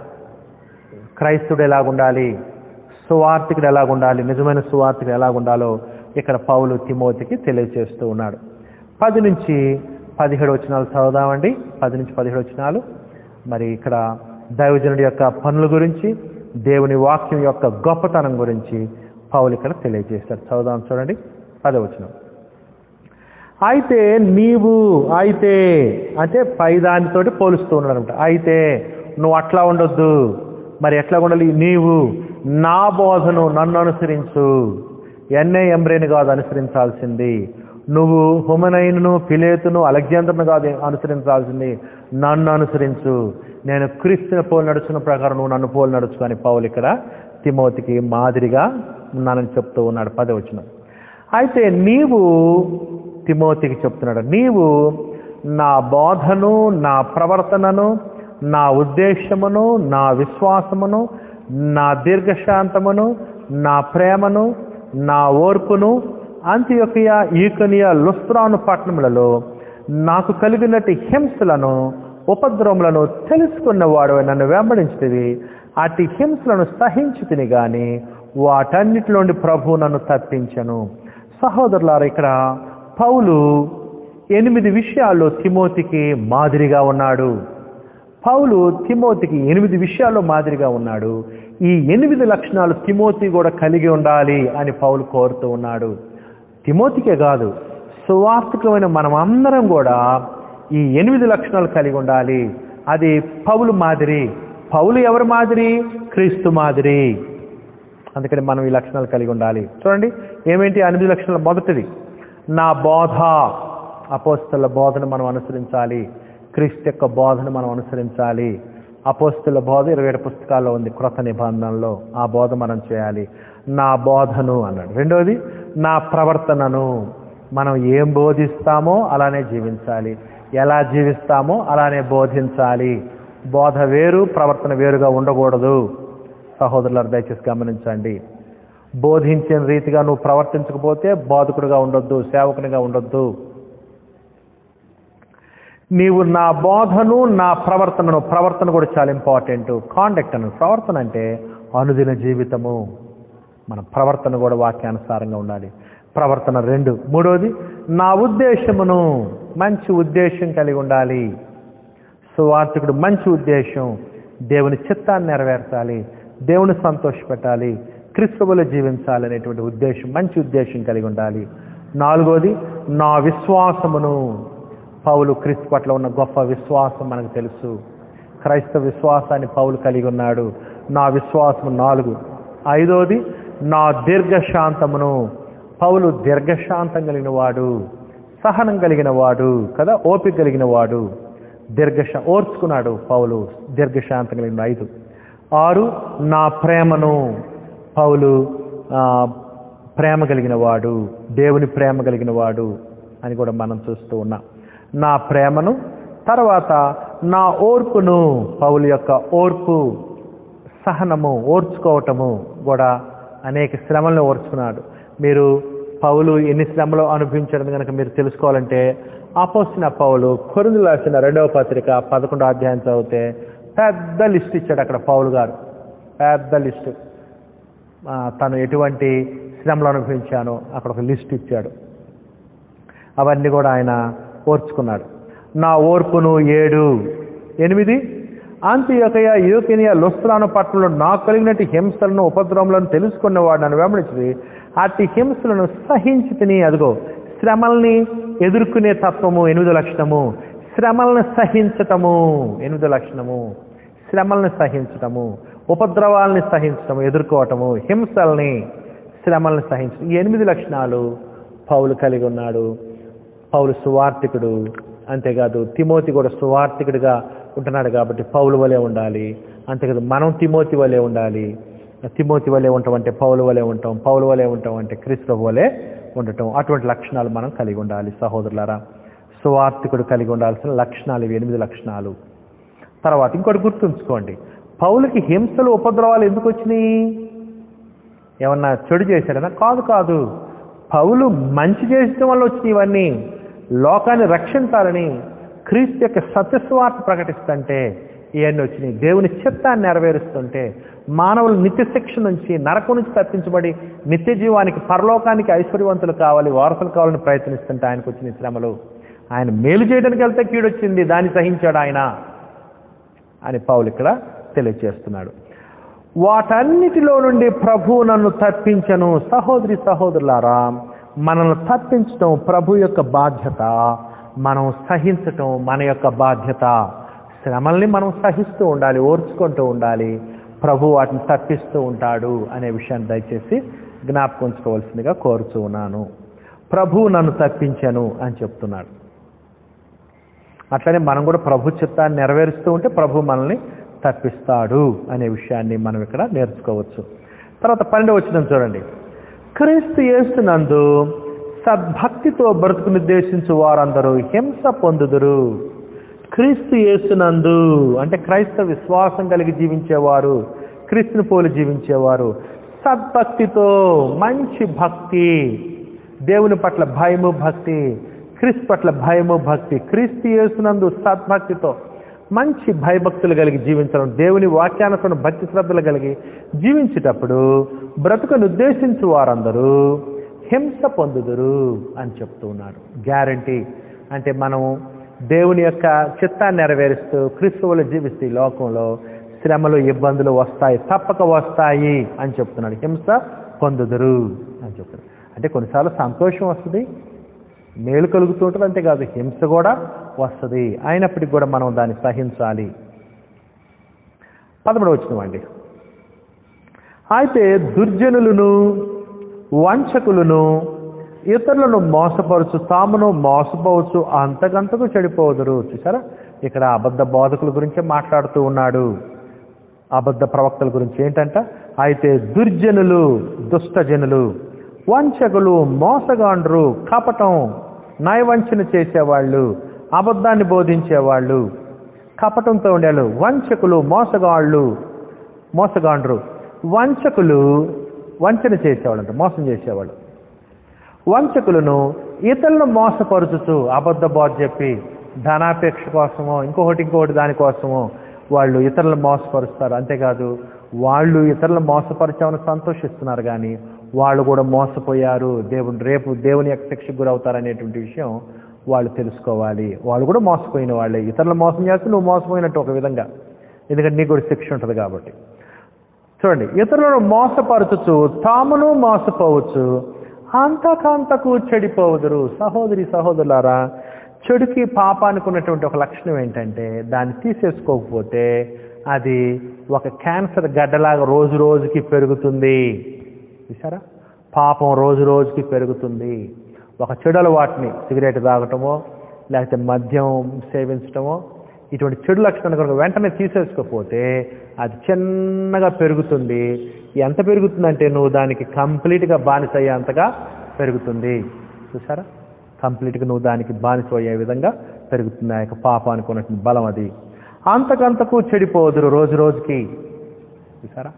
క్రైస్తుడు ఎలాగుండాలి సువార్థికుడు ఎలాగుండాలి నిజమైన సువార్థికుడు ఎలాగుండాలో ఇక్కడ పౌలు తిమోతికి తెలియజేస్తూ ఉన్నాడు పది నుంచి పదిహేడు వచనాలు చదువుదామండి పది నుంచి పదిహేడు వచనాలు మరి ఇక్కడ దైవజనుడి యొక్క పనుల గురించి దేవుని వాక్యం యొక్క గొప్పతనం గురించి పౌలు ఇక్కడ తెలియజేస్తారు చదువుదాం చూడండి పదవచనం అయితే నీవు అయితే అంటే పై దానితోటి పోలుస్తూ ఉన్నాడు అనమాట అయితే నువ్వు అట్లా ఉండొద్దు మరి ఎట్లా ఉండాలి నీవు నా బోధను నన్ను అనుసరించు ఎన్ఏ ఎంబ్రేని కాదు అనుసరించాల్సింది నువ్వు హుమనైన్ను పిలేతును అలెగ్జాండర్ను కాదు అనుసరించాల్సింది నన్ను అనుసరించు నేను క్రీస్తుని పోలు నడుచున్న ప్రకారం నువ్వు నన్ను పోలు నడుచు అని పౌలు ఇక్కడ తిమోతికి మాదిరిగా ఉన్నానని చెప్తూ ఉన్నాడు పదవచనం అయితే నీవు తిమోతికి చెప్తున్నాడు నీవు నా బోధను నా ప్రవర్తనను నా ఉద్దేశమును నా విశ్వాసమును నా దీర్ఘశాంతమును నా ప్రేమను నా ఓర్పును అంత్యొకయ ఈకనియ లుస్త్రాను పట్టణములలో నాకు కలిగినట్టు హింసలను ఉపద్రవములను తెలుసుకున్నవాడు నన్ను వెంబడించితివి అట్టి హింసలను సహించుతిని గాని వాటన్నిటిలోని ప్రభు నన్ను తప్పించను సహోదరులారా ఇక్కడ పౌలు ఎనిమిది విషయాల్లో తిమోతికి మాదిరిగా ఉన్నాడు పౌలు తిమోతికి ఎనిమిది విషయాల్లో మాదిరిగా ఉన్నాడు ఈ ఎనిమిది లక్షణాలు తిమోతి కూడా కలిగి ఉండాలి అని పౌలు కోరుతూ ఉన్నాడు తిమోతికే కాదు సువార్థికమైన మనం అందరం కూడా ఈ ఎనిమిది లక్షణాలు కలిగి ఉండాలి అది పౌలు మాదిరి పౌలు ఎవరి మాదిరి క్రీస్తు మాదిరి అందుకని మనం ఈ లక్షణాలు కలిగి ఉండాలి చూడండి ఏమేంటి ఆ ఎనిమిది లక్షణాలు మొదటిది నా బోధ అపోస్తుల బోధను మనం అనుసరించాలి క్రీస్తు యొక్క బోధను మనం అనుసరించాలి అపోస్తుల బోధ ఇరవై ఏడు పుస్తకాల్లో ఉంది క్రొత్త నిబంధనలో ఆ బోధ మనం చేయాలి నా బోధను అన్నాడు రెండోది నా ప్రవర్తనను మనం ఏం బోధిస్తామో అలానే జీవించాలి ఎలా జీవిస్తామో అలానే బోధించాలి బోధ వేరు ప్రవర్తన వేరుగా ఉండకూడదు సహోదరులారు దయచేసి గమనించండి బోధించిన రీతిగా నువ్వు ప్రవర్తించకపోతే బోధకుడిగా ఉండొద్దు సేవకునిగా ఉండొద్దు నీవు నా బోధను నా ప్రవర్తనను ప్రవర్తన కూడా చాలా ఇంపార్టెంట్ కాండక్ట్ అను ప్రవర్తన అంటే అనుదిన జీవితము మన ప్రవర్తన కూడా వాక్యానుసారంగా ఉండాలి ప్రవర్తన రెండు మూడోది నా ఉద్దేశమును మంచి ఉద్దేశం కలిగి ఉండాలి సువార్థకుడు మంచి ఉద్దేశం దేవుని చిత్తాన్ని నెరవేర్చాలి దేవుని సంతోషపెట్టాలి క్రిస్తువులు జీవించాలి అనేటువంటి ఉద్దేశం మంచి ఉద్దేశం కలిగి ఉండాలి నాలుగోది నా విశ్వాసమును పౌలు క్రీస్తు పట్ల ఉన్న గొప్ప విశ్వాసం మనకు తెలుసు క్రైస్తవ విశ్వాసాన్ని పౌలు కలిగి ఉన్నాడు నా విశ్వాసము నాలుగు ఐదోది నా దీర్ఘశాంతమును పౌలు దీర్ఘశాంతం కలిగిన వాడు సహనం కలిగిన వాడు కదా ఓపిక కలిగిన వాడు దీర్ఘశ ఓర్చుకున్నాడు పౌలు దీర్ఘశాంతం కలిగిన ఐదు ఆరు నా ప్రేమను పౌలు ఆ, ప్రేమ కలిగిన వాడు దేవుని ప్రేమ కలిగిన వాడు అని కూడా మనం చూస్తూ ఉన్నాం నా ప్రేమను తర్వాత నా ఓర్పును పౌలు యొక్క ఓర్పు సహనము ఓర్చుకోవటము కూడా అనేక శ్రమలను ఓర్చుకున్నాడు మీరు పౌలు ఎన్ని శ్రమలు అనుభవించడం కనుక మీరు తెలుసుకోవాలంటే అపోసిన పౌలు కొరిందు రాసిన రెండవ పత్రిక పదకొండో అధ్యాయం చదివితే పెద్ద లిస్ట్ ఇచ్చాడు అక్కడ పౌలు గారు పెద్ద లిస్టు ఆ, తను ఎటువంటి శ్రమలు అనుభవించానో అక్కడ ఒక లిస్ట్ ఇచ్చాడు అవన్నీ కూడా ఆయన ఓర్చుకున్నాడు నా ఓర్పును ఏడు ఎనిమిది అంత్యొకయ యూకినియ లుస్త్రాను పట్టణంలో నాకు కలిగినట్టు హింసలను ఉపద్రవములను తెలుసుకున్నవాడు నన్ను వెంబడించి అట్టి హింసలను సహించి తిని అదిగో శ్రమల్ని ఎదుర్కొనే తత్వము ఎనిమిదో లక్షణము శ్రమలను సహించటము ఎనిమిదో లక్షణము శ్రమల్ని సహించటము ఉపద్రవాల్ని సహించటము ఎదుర్కోవటము హింసల్ని శ్రమల్ని సహించటం ఈ ఎనిమిది లక్షణాలు పౌలు కలిగి ఉన్నాడు పౌలు సువార్థికుడు అంతేకాదు తిమోతి కూడా సువార్థికుడిగా ఉంటున్నాడు కాబట్టి పౌలు వలె ఉండాలి అంతేకాదు మనం తిమోతి వలె ఉండాలి తిమోతి వలె ఉంటాం అంటే పౌలు వలె ఉంటాం పౌలు వలె ఉంటాం అంటే క్రీస్తు వలె ఉండటం అటువంటి లక్షణాలు మనం కలిగి ఉండాలి సహోదరులారా సువార్థికుడు కలిగి ఉండాల్సిన లక్షణాలు ఇవి ఎనిమిది లక్షణాలు తర్వాత ఇంకోటి గుర్తుంచుకోండి పౌలకి హింసలు ఉపద్రవాలు ఎందుకు వచ్చినాయి ఏమన్నా చెడు చేశాడనా కాదు కాదు పౌలు మంచి చేసడం వల్ల వచ్చినాయి ఇవన్నీ లోకాన్ని రక్షించాలని క్రీస్తు యొక్క సత్యస్వార్త ప్రకటిస్తుంటే ఇవన్నీ వచ్చినాయి దేవుని చిత్తాన్ని నెరవేరుస్తుంటే మానవులు నిత్య శిక్ష నుంచి నరకం నుంచి తప్పించబడి నిత్య జీవానికి పరలోకానికి ఐశ్వర్యవంతులు కావాలి వారసులు కావాలని ప్రయత్నిస్తుంటే ఆయనకు వచ్చిన శ్రమలు ఆయన మేలు చేయడానికి వెళ్తే కీడొచ్చింది దాన్ని సహించాడు ఆయన అని పౌలు ఇక్కడ తెలియజేస్తున్నాడు వాటన్నిటిలో నుండి ప్రభు నన్ను తప్పించను సహోదరి సహోదరులారా మనల్ని తప్పించటం ప్రభు యొక్క బాధ్యత మనం సహించటం మన యొక్క బాధ్యత శ్రమల్ని మనం సహిస్తూ ఉండాలి ఓర్చుకుంటూ ఉండాలి ప్రభు వాటిని తప్పిస్తూ ఉంటాడు అనే విషయాన్ని దయచేసి జ్ఞాపకం ఉంచుకోవాల్సిందిగా కోరుచూ ఉన్నాను ప్రభు నన్ను తప్పించను అని చెప్తున్నాడు అట్లనే మనం కూడా ప్రభు చిత్తాన్ని నెరవేరుస్తూ ఉంటే ప్రభు మనల్ని తప్పిస్తాడు అనే విషయాన్ని మనం ఇక్కడ నేర్చుకోవచ్చు తర్వాత పన్నెండు వచ్చిన చూడండి క్రీస్తు యేసునందు సద్భక్తితో బ్రతుకు నిర్దేశించు వారందరూ హింస పొందుదురు క్రీస్తు యేసునందు అంటే క్రైస్తవ విశ్వాసం కలిగి జీవించేవారు క్రీస్తుని పోలి జీవించేవారు సద్భక్తితో మంచి భక్తి దేవుని పట్ల భయము భక్తి క్రీస్తు పట్ల భయము భక్తి క్రీస్తు యేసునందు సద్భక్తితో మంచి భయభక్తులు కలిగి జీవించడం దేవుని వాక్యానుసరణ భక్తి శ్రద్ధలు కలిగి జీవించేటప్పుడు బ్రతుకును ఉద్దేశించు వారందరూ హింస పొందుదురు అని చెప్తూ ఉన్నారు గ్యారంటీ అంటే మనం దేవుని యొక్క చిత్తాన్ని నెరవేరుస్తూ క్రీస్తువులు జీవిస్తూ ఈ లోకంలో శ్రమలు ఇబ్బందులు వస్తాయి తప్పక వస్తాయి అని చెప్తున్నాడు హింస పొందుదురు అని చెప్తున్నాడు అంటే కొన్నిసార్లు సంతోషం వస్తుంది మేలు కలుగుతూ ఉంటుంది అంతేకాదు హింస కూడా వస్తుంది అయినప్పటికీ కూడా మనం దాన్ని సహించాలి పదమూడు వచ్చినవండి అయితే దుర్జనులను వంచకులను ఇతరులను మోసపరచు తామును మోసపోవచ్చు అంతకంతకు చెడిపోదురు చూసారా ఇక్కడ అబద్ధ బోధకుల గురించే మాట్లాడుతూ ఉన్నాడు అబద్ధ ప్రవక్తల గురించి ఏంటంట అయితే దుర్జనులు దుష్టజనులు వంచకులు మోసగాండ్రు కపటం నయవంచన చేసేవాళ్ళు అబద్ధాన్ని బోధించేవాళ్ళు కపటంతో ఉండేవాళ్ళు వంచకులు మోసగాళ్ళు మోసగాండ్రు వంచకులు వంచన చేసేవాళ్ళు అంట మోసం చేసేవాళ్ళు వంచకులను ఇతరులను మోసపరుచుతూ అబద్ధ బోధ చెప్పి ధనాపేక్ష కోసమో ఇంకొకటి ఇంకొకటి దానికోసమో వాళ్ళు ఇతరులను మోసపరుస్తారు అంతేకాదు వాళ్ళు ఇతరులను మోసపరిచామని సంతోషిస్తున్నారు కానీ వాళ్ళు కూడా మోసపోయారు దేవుని రేపు దేవుని యొక్క శిక్షకు గురవుతారు అనేటువంటి విషయం వాళ్ళు తెలుసుకోవాలి వాళ్ళు కూడా మోసపోయిన వాళ్ళే ఇతరులు మోసం చేస్తే నువ్వు మోసపోయినట్టు ఒక విధంగా ఎందుకంటే నీకు కూడా శిక్ష ఉంటుంది కాబట్టి చూడండి ఇతరులను మోసపరచుచు తామును మోసపోవచ్చు అంతకంతకు చెడిపోవుదురు సహోదరి సహోదరులారా చెడుకి పాపానికి ఉన్నటువంటి ఒక లక్షణం ఏంటంటే దాన్ని తీసేసుకోకపోతే అది ఒక క్యాన్సర్ గడ్డలాగా రోజు రోజుకి పెరుగుతుంది చూసారా పాపం రోజు రోజుకి పెరుగుతుంది ఒక చెడు అలవాటుని సిగరెట్ తాగటమో లేకపోతే మద్యం సేవించటమో ఇటువంటి చెడు లక్షణాన్ని కనుక వెంటనే తీసేసుకోకపోతే అది చిన్నగా పెరుగుతుంది ఎంత పెరుగుతుందంటే నువ్వు దానికి కంప్లీట్గా బానిస అయ్యేంతగా పెరుగుతుంది చూసారా కంప్లీట్గా నువ్వు దానికి బానిస అయ్యే విధంగా పెరుగుతుంది ఆ యొక్క పాపానికి ఉన్నటువంటి బలం అది అంతకంతకు చెడిపోదురు రోజు రోజుకి చూసారా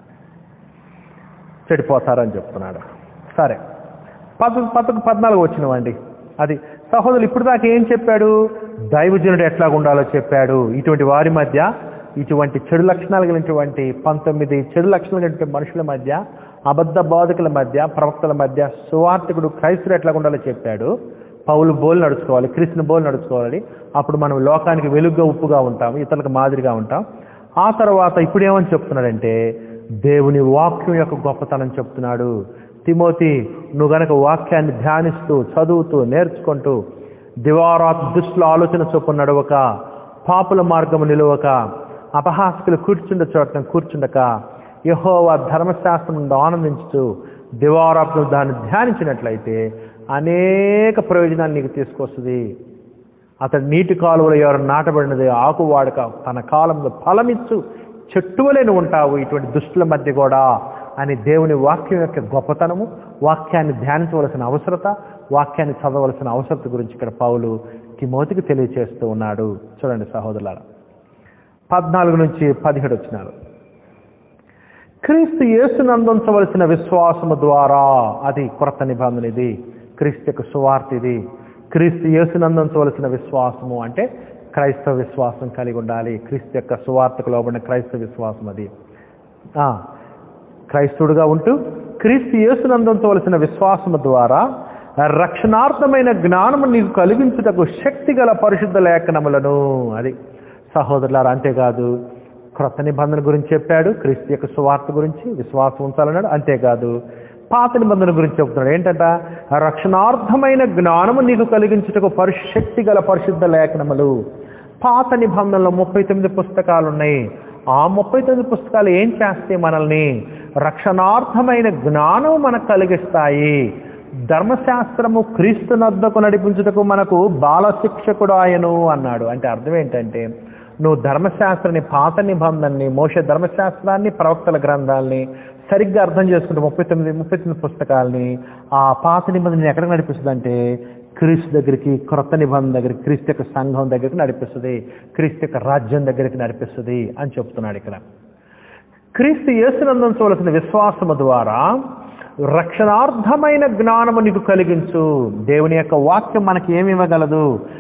చెడిపోతారని చెప్తున్నాడు సరే పద పదకు పద్నాలుగు వచ్చినవండి అది సహోదరులు ఇప్పుడు దాకా ఏం చెప్పాడు దైవజనుడు ఎట్లా ఉండాలో చెప్పాడు ఇటువంటి వారి మధ్య ఇటువంటి చెడు లక్షణాలు కలిగినటువంటి పంతొమ్మిది చెడు లక్షణాలు కలిగినటువంటి మనుషుల మధ్య అబద్ధ బోధకుల మధ్య ప్రవక్తల మధ్య సువార్థకుడు క్రైస్తుడు ఎట్లా ఉండాలో చెప్పాడు పౌలు బోలు నడుచుకోవాలి క్రిస్తుని బోలు నడుచుకోవాలి అప్పుడు మనం లోకానికి వెలుగుగా ఉప్పుగా ఉంటాం ఇతరులకు మాదిరిగా ఉంటాం ఆ తర్వాత ఇప్పుడు ఏమని చెప్తున్నాడంటే దేవుని వాక్యం యొక్క గొప్పతనం చెప్తున్నాడు తిమోతి నువ్వు గనక వాక్యాన్ని ధ్యానిస్తూ చదువుతూ నేర్చుకుంటూ దివారాత్ దుష్టుల ఆలోచన చొప్పున నడవక పాపుల మార్గము నిలవక అపహాసకులు కూర్చుండ చోట కూర్చుండక యహోవా ధర్మశాస్త్రం నుండి ఆనందించుతూ దివారాత్ను దాన్ని ధ్యానించినట్లయితే అనేక ప్రయోజనాలు నీకు తీసుకొస్తుంది అతడు నీటి కాలువలో ఎవరు నాటబడినది ఆకు వాడక తన కాలంలో ఫలమిచ్చు చెట్టువలేని ఉంటావు ఇటువంటి దుష్టుల మధ్య కూడా అని దేవుని వాక్యం యొక్క గొప్పతనము వాక్యాన్ని ధ్యానించవలసిన అవసరత వాక్యాన్ని చదవలసిన అవసరత గురించి ఇక్కడ పౌలు తిమోతికి తెలియచేస్తూ ఉన్నాడు చూడండి సహోదరులారా పద్నాలుగు నుంచి పదిహేడు వచ్చినారు క్రీస్తు యేసునందించవలసిన విశ్వాసము ద్వారా అది కొరత నిబంధన ఇది క్రీస్తు యొక్క సువార్త ఇది క్రీస్తు యేసునందించవలసిన విశ్వాసము అంటే క్రైస్తవ విశ్వాసం కలిగి ఉండాలి క్రీస్తు యొక్క సువార్తకు లోబడిన క్రైస్తవ విశ్వాసం అది ఆ, క్రైస్తవుడుగా ఉంటూ క్రీస్తు యేసునందించవలసిన విశ్వాసము ద్వారా రక్షణార్థమైన జ్ఞానము నీకు కలిగించుటకు శక్తి గల పరిశుద్ధ లేఖనములను అది సహోదరులారా అంతేకాదు క్రొత్త నిబంధన గురించి చెప్పాడు క్రీస్తు యొక్క సువార్త గురించి విశ్వాసం ఉంచాలన్నాడు అంతేకాదు పాత నిబంధన గురించి చెప్తున్నాడు ఏంటంట రక్షణార్థమైన జ్ఞానము నీకు కలిగించుటకు పరిశు శక్తి గల పరిశుద్ధ లేఖనములు పాత నిబంధనలో ముప్పై తొమ్మిది పుస్తకాలు ఉన్నాయి ఆ ముప్పై తొమ్మిది పుస్తకాలు ఏం చేస్తాయి మనల్ని రక్షణార్థమైన జ్ఞానం మనకు కలిగిస్తాయి ధర్మశాస్త్రము క్రీస్తు నద్దకు నడిపించుటకు మనకు బాల శిక్షకుడు ఆయను అన్నాడు అంటే అర్థం ఏంటంటే నువ్వు ధర్మశాస్త్రాన్ని పాత నిబంధనని మోస ధర్మశాస్త్రాన్ని ప్రవక్తల గ్రంథాలని సరిగ్గా అర్థం చేసుకుంటే ముప్పై తొమ్మిది ముప్పై తొమ్మిది పుస్తకాలని ఆ పాత నిబంధనని ఎక్కడికి నడిపిస్తుంది అంటే క్రీస్తు దగ్గరికి క్రొత్త నిబంధన దగ్గరికి క్రీస్తు యొక్క సంఘం దగ్గరికి నడిపిస్తుంది క్రీస్తు యొక్క రాజ్యం దగ్గరికి నడిపిస్తుంది అని చెప్తున్నాడు ఇక్కడ క్రీస్తు యేసునందించవలసిన విశ్వాసము ద్వారా రక్షణార్థమైన జ్ఞానము నీకు కలిగించు దేవుని యొక్క వాక్యం మనకి ఏమి ఇవ్వగలదు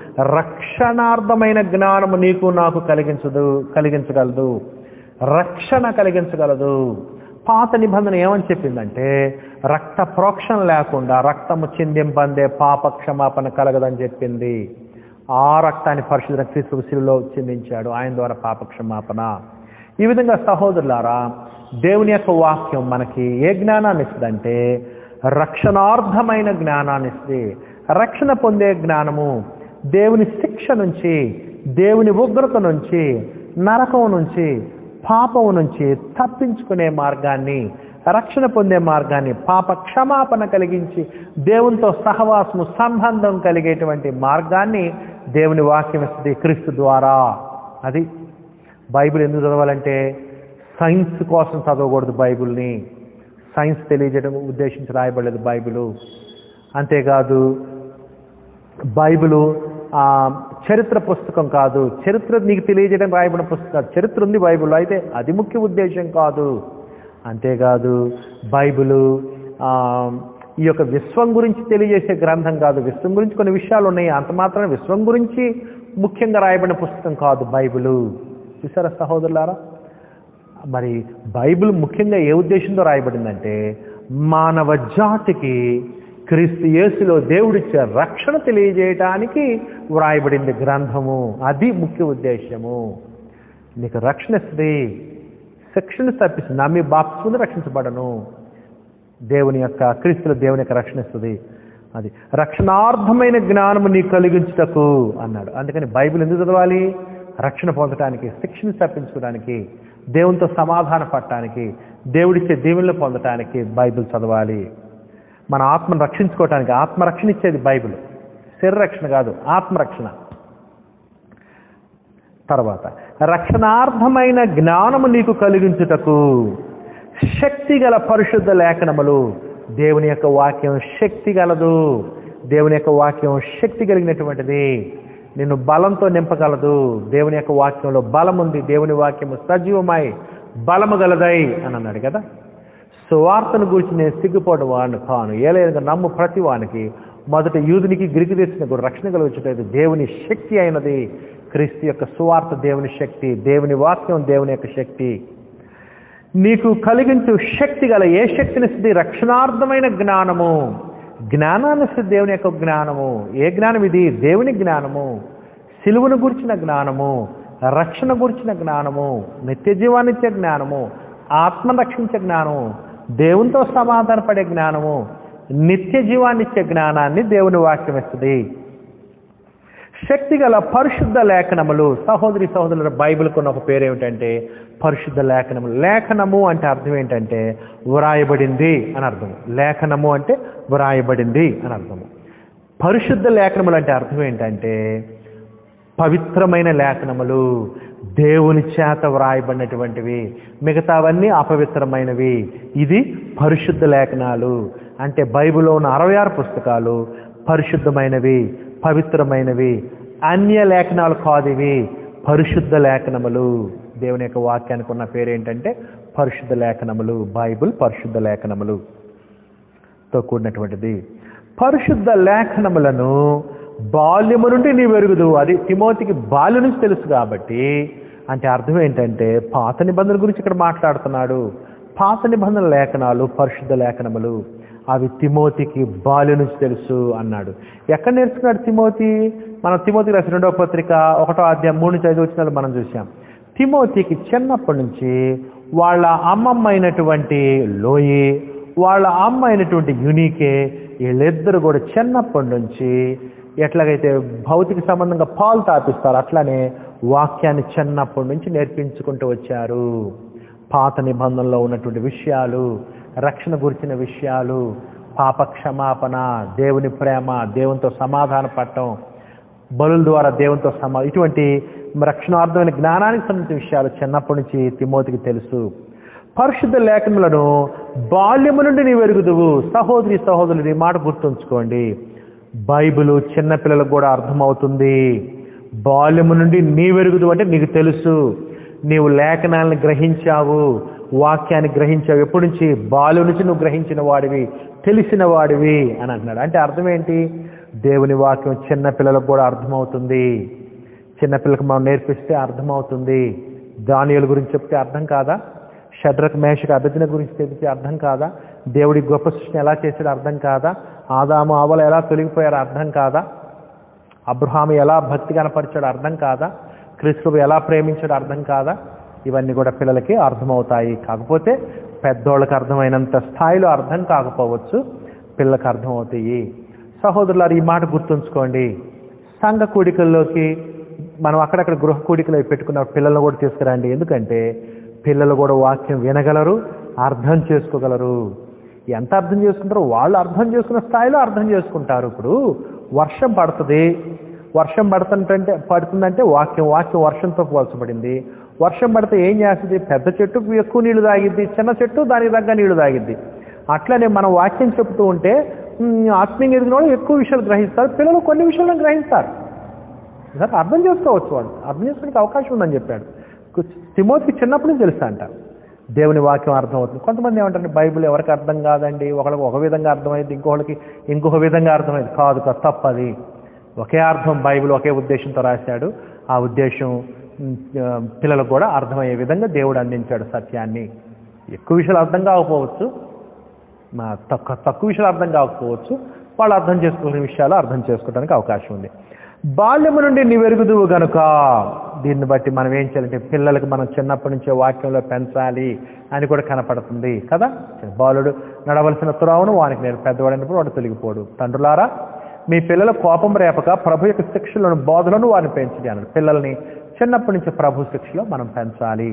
రక్షణార్థమైన జ్ఞానము నీకు నాకు కలిగించదు కలిగించగలదు రక్షణ కలిగించగలదు పాత నిబంధన ఏమని చెప్పిందంటే రక్త ప్రోక్షణ లేకుండా రక్తము చిందింపందే పాప క్షమాపణ కలగదని చెప్పింది ఆ రక్తాన్ని పరిశుద్ధ క్రీస్తు శిలులో చిందించాడు ఆయన ద్వారా పాప క్షమాపణ ఈ విధంగా సహోదరులారా దేవుని యొక్క వాక్యం మనకి ఏ జ్ఞానాన్ని ఇస్తుందంటే రక్షణార్థమైన జ్ఞానాన్ని ఇస్తుంది రక్షణ పొందే జ్ఞానము దేవుని శిక్ష నుంచి దేవుని ఉగ్రత నుంచి నరకం నుంచి పాపం నుంచి తప్పించుకునే మార్గాన్ని రక్షణ పొందే మార్గాన్ని పాప క్షమాపణ కలిగించి దేవునితో సహవాసము సంబంధం కలిగేటువంటి మార్గాన్ని దేవుని వాక్యం ఇస్తుంది క్రీస్తు ద్వారా అది బైబిల్ ఎందుకు చదవాలంటే సైన్స్ కోసం చదవకూడదు బైబిల్ని సైన్స్ తెలియజేయడం ఉద్దేశించి రాయబడలేదు బైబిలు అంతేకాదు బైబిలు ఆ, చరిత్ర పుస్తకం కాదు చరిత్ర నీకు తెలియజేయడం రాయబడిన పుస్తకం చరిత్ర ఉంది బైబిల్లో అయితే అది ముఖ్య ఉద్దేశం కాదు అంతేకాదు బైబిలు ఆ, ఈ యొక్క విశ్వం గురించి తెలియజేసే గ్రంథం కాదు విశ్వం గురించి కొన్ని విషయాలు ఉన్నాయి అంత మాత్రం విశ్వం గురించి ముఖ్యంగా రాయబడిన పుస్తకం కాదు బైబిలు చూసారా సహోదరులారా మరి బైబిల్ ముఖ్యంగా ఏ ఉద్దేశంతో రాయబడిందంటే మానవ జాతికి క్రీస్తు యేసులో దేవుడిచ్చే రక్షణ తెలియజేయటానికి వ్రాయబడింది గ్రంథము అది ముఖ్య ఉద్దేశము నీకు రక్షణ ఇస్తుంది శిక్షణ తప్పిస్తుంది నమ్మి బాప్సుని రక్షించబడను దేవుని యొక్క క్రీస్తులో దేవుని యొక్క రక్షణ ఇస్తుంది అది రక్షణార్థమైన జ్ఞానము నీ కలిగించుటకు అన్నాడు అందుకని బైబిల్ ఎందుకు చదవాలి రక్షణ పొందటానికి శిక్షణ తప్పించుకోవడానికి దేవునితో సమాధాన పడటానికి దేవుడిచ్చే దేవుళ్ళు పొందటానికి బైబిల్ చదవాలి మన ఆత్మను రక్షించుకోవటానికి ఆత్మరక్షణ ఇచ్చేది బైబిల్ శరీరరక్షణ కాదు ఆత్మరక్షణ తర్వాత రక్షణార్థమైన జ్ఞానము నీకు కలిగించుటకు శక్తి గల పరిశుద్ధ లేఖనములు దేవుని యొక్క వాక్యం శక్తి గలదు దేవుని యొక్క వాక్యం శక్తి కలిగినటువంటిది నిన్ను బలంతో నింపగలదు దేవుని యొక్క వాక్యంలో బలం ఉంది దేవుని వాక్యము సజీవమై బలము గలదై అని అన్నాడు కదా సువార్తను గురించి నేను సిగ్గుపోవడం వాడిని కాను ఏలైనగా నమ్ము ప్రతి వానికి మొదట యూదునికి గిరికి తెచ్చిన కూడా రక్షణ కలుగుచుంటుంది దేవుని శక్తి అయినది క్రీస్తు యొక్క సువార్త దేవుని శక్తి దేవుని వాక్యం దేవుని యొక్క శక్తి నీకు కలిగించు శక్తి గల ఏ శక్తిని ఇస్తుంది రక్షణార్థమైన జ్ఞానము జ్ఞానాన్ని ఇస్తుంది దేవుని యొక్క జ్ఞానము ఏ జ్ఞానం ఇది దేవుని జ్ఞానము సిలువను గురించిన జ్ఞానము రక్షణ గురించిన జ్ఞానము నిత్య జీవాన్నిచ్చే జ్ఞానము ఆత్మ రక్షించే జ్ఞానము దేవునితో సమాధానపడే జ్ఞానము నిత్య జీవాన్నిచ్చే జ్ఞానాన్ని దేవుని వాక్యం ఇస్తుంది శక్తి గల పరిశుద్ధ లేఖనములు సహోదరి సహోదరుల బైబిల్కు ఉన్న ఒక పేరు ఏమిటంటే పరిశుద్ధ లేఖనములు లేఖనము అంటే అర్థం ఏంటంటే వ్రాయబడింది అని అర్థము లేఖనము అంటే వ్రాయబడింది అని అర్థము పరిశుద్ధ లేఖనములు అంటే అర్థం ఏంటంటే పవిత్రమైన లేఖనములు దేవుని చేత వ్రాయబడినటువంటివి మిగతావన్నీ అపవిత్రమైనవి ఇది పరిశుద్ధ లేఖనాలు అంటే బైబిల్లో ఉన్న అరవై ఆరు పుస్తకాలు పరిశుద్ధమైనవి పవిత్రమైనవి అన్య లేఖనాలు కాదు ఇవి పరిశుద్ధ లేఖనములు దేవుని యొక్క వాక్యానికి ఉన్న పేరు ఏంటంటే పరిశుద్ధ లేఖనములు బైబిల్ పరిశుద్ధ లేఖనములు తో కూడినటువంటిది పరిశుద్ధ లేఖనములను బాల్యము నుండి నీ వెరుగుదు అది తిమోతికి బాల్యం నుంచి తెలుసు కాబట్టి అంటే అర్థం ఏంటంటే పాత నిబంధనల గురించి ఇక్కడ మాట్లాడుతున్నాడు పాత నిబంధన లేఖనాలు పరిశుద్ధ లేఖనములు అవి తిమోతికి బాల్యం నుంచి తెలుసు అన్నాడు ఎక్కడ నేర్చుకున్నాడు తిమోతి మనం తిమోతికి రాసిన రెండవ పత్రిక ఒకటో అధ్యాయం మూడు నుంచి ఐదు వచ్చినాలు మనం చూసాం తిమోతికి చిన్నప్పటి నుంచి వాళ్ళ అమ్మమ్మ అయినటువంటి లోయి వాళ్ళ అమ్మ అయినటువంటి యునీకే వీళ్ళిద్దరు కూడా చిన్నప్పటి నుంచి ఎట్లాగైతే భౌతిక సంబంధంగా పాలు తాపిస్తారు అట్లానే వాక్యాన్ని చిన్నప్పటి నుంచి నేర్పించుకుంటూ వచ్చారు పాత నిబంధనలో ఉన్నటువంటి విషయాలు రక్షణ గురించిన విషయాలు పాప క్షమాపణ దేవుని ప్రేమ దేవునితో సమాధాన పడటం బలుల ద్వారా దేవునితో సమా ఇటువంటి రక్షణార్థమైన జ్ఞానానికి సంబంధించిన విషయాలు చిన్నప్పటి నుంచి తిమోతికి తెలుసు పరిశుద్ధ లేఖనములను బాల్యము నుండి నీ వెరుగుదువు సహోదరి సహోదరులు ఈ మాట గుర్తుంచుకోండి బైబిల్ చిన్నపిల్లలకు కూడా అర్థమవుతుంది బాల్యము నుండి నీ వెరుగుదు అంటే నీకు తెలుసు నీవు లేఖనాలను గ్రహించావు వాక్యాన్ని గ్రహించావు ఎప్పటి నుంచి బాలు నుంచి నువ్వు గ్రహించిన వాడివి తెలిసిన వాడివి అని అంటున్నాడు అంటే అర్థం ఏంటి దేవుని వాక్యం చిన్న పిల్లలకు కూడా అర్థమవుతుంది చిన్నపిల్లలకు మనం నేర్పిస్తే అర్థమవుతుంది దానియుల గురించి చెప్తే అర్థం కాదా షడ్రక్ మేషకు అభిజ్ఞ గురించి తెలిస్తే అర్థం కాదా దేవుడి గొప్ప సృష్టిని ఎలా చేసాడో అర్థం కాదా ఆదాము ఆవల ఎలా తొలగిపోయారో అర్థం కాదా అబ్రహాము ఎలా భక్తి కనపరిచాడో అర్థం కాదా క్రీస్తువు ఎలా ప్రేమించాడో అర్థం కాదా ఇవన్నీ కూడా పిల్లలకి అర్థమవుతాయి కాకపోతే పెద్దోళ్ళకి అర్థమైనంత స్థాయిలో అర్థం కాకపోవచ్చు పిల్లలకు అర్థమవుతాయి సహోదరులారు ఈ మాట గుర్తుంచుకోండి సంఘ కూడికల్లోకి మనం అక్కడక్కడ గృహ కూడికలు అవి పెట్టుకున్న పిల్లలను కూడా తీసుకురండి ఎందుకంటే పిల్లలు కూడా వాక్యం వినగలరు అర్థం చేసుకోగలరు ఎంత అర్థం చేసుకుంటారో వాళ్ళు అర్థం చేసుకున్న స్థాయిలో అర్థం చేసుకుంటారు ఇప్పుడు వర్షం పడుతుంది వర్షం పడుతుంటే పడుతుందంటే వాక్యం వాక్యం వర్షంతో పోల్చబడింది వర్షం పడితే ఏం చేస్తుంది పెద్ద చెట్టు ఎక్కువ నీళ్లు తాగిద్ది చిన్న చెట్టు దానికి తగ్గ నీళ్లు తాగిద్ది అట్లనే మనం వాక్యం చెప్తూ ఉంటే ఉమ్, ఆత్మీయంగా ఎదిగిన వాళ్ళు ఎక్కువ విషయాలు గ్రహిస్తారు పిల్లలు కొన్ని విషయాలను గ్రహిస్తారు నిజంగా అర్థం చేసుకోవచ్చు వాళ్ళు అర్థం చేసుకోవడానికి అవకాశం ఉందని చెప్పాడు తిమోతికి చిన్నప్పటి నుంచి తెలుసా అంట దేవుని వాక్యం అర్థమవుతుంది కొంతమంది ఏమంటారు బైబిల్ ఎవరికి అర్థం కాదండి ఒకరికి ఒక విధంగా అర్థమైంది ఇంకొకరికి ఇంకొక విధంగా అర్థమైంది కాదు కాదు తప్పది ఒకే అర్థం బైబిల్ ఒకే ఉద్దేశంతో రాశాడు ఆ ఉద్దేశం ఉమ్, ఆ, పిల్లలకు కూడా అర్థమయ్యే విధంగా దేవుడు అందించాడు సత్యాన్ని ఎక్కువ విషయాలు అర్థం కాకపోవచ్చు మా తక్కువ తక్కువ విషయాలు అర్థం కాకపోవచ్చు వాళ్ళు అర్థం చేసుకునే విషయాలు అర్థం చేసుకోవడానికి అవకాశం ఉంది బాల్యము నుండి నివెరుగుదువు గనుక దీన్ని బట్టి మనం ఏం చేయాలంటే పిల్లలకు మనం చిన్నప్పటి నుంచే వాక్యంలో పెంచాలి అని కూడా కనపడుతుంది కదా బాలుడు నడవలసిన తురావును వానికి నేను పెద్దవాడైనప్పుడు వాడు తొలగిపోడు తండ్రులారా మీ పిల్లల కోపం రేపక ప్రభు యొక్క శిక్షలను బోధలను వారిని పెంచండి అన్నాడు పిల్లల్ని చిన్నప్పటి నుంచి ప్రభు శిక్షలో మనం పెంచాలి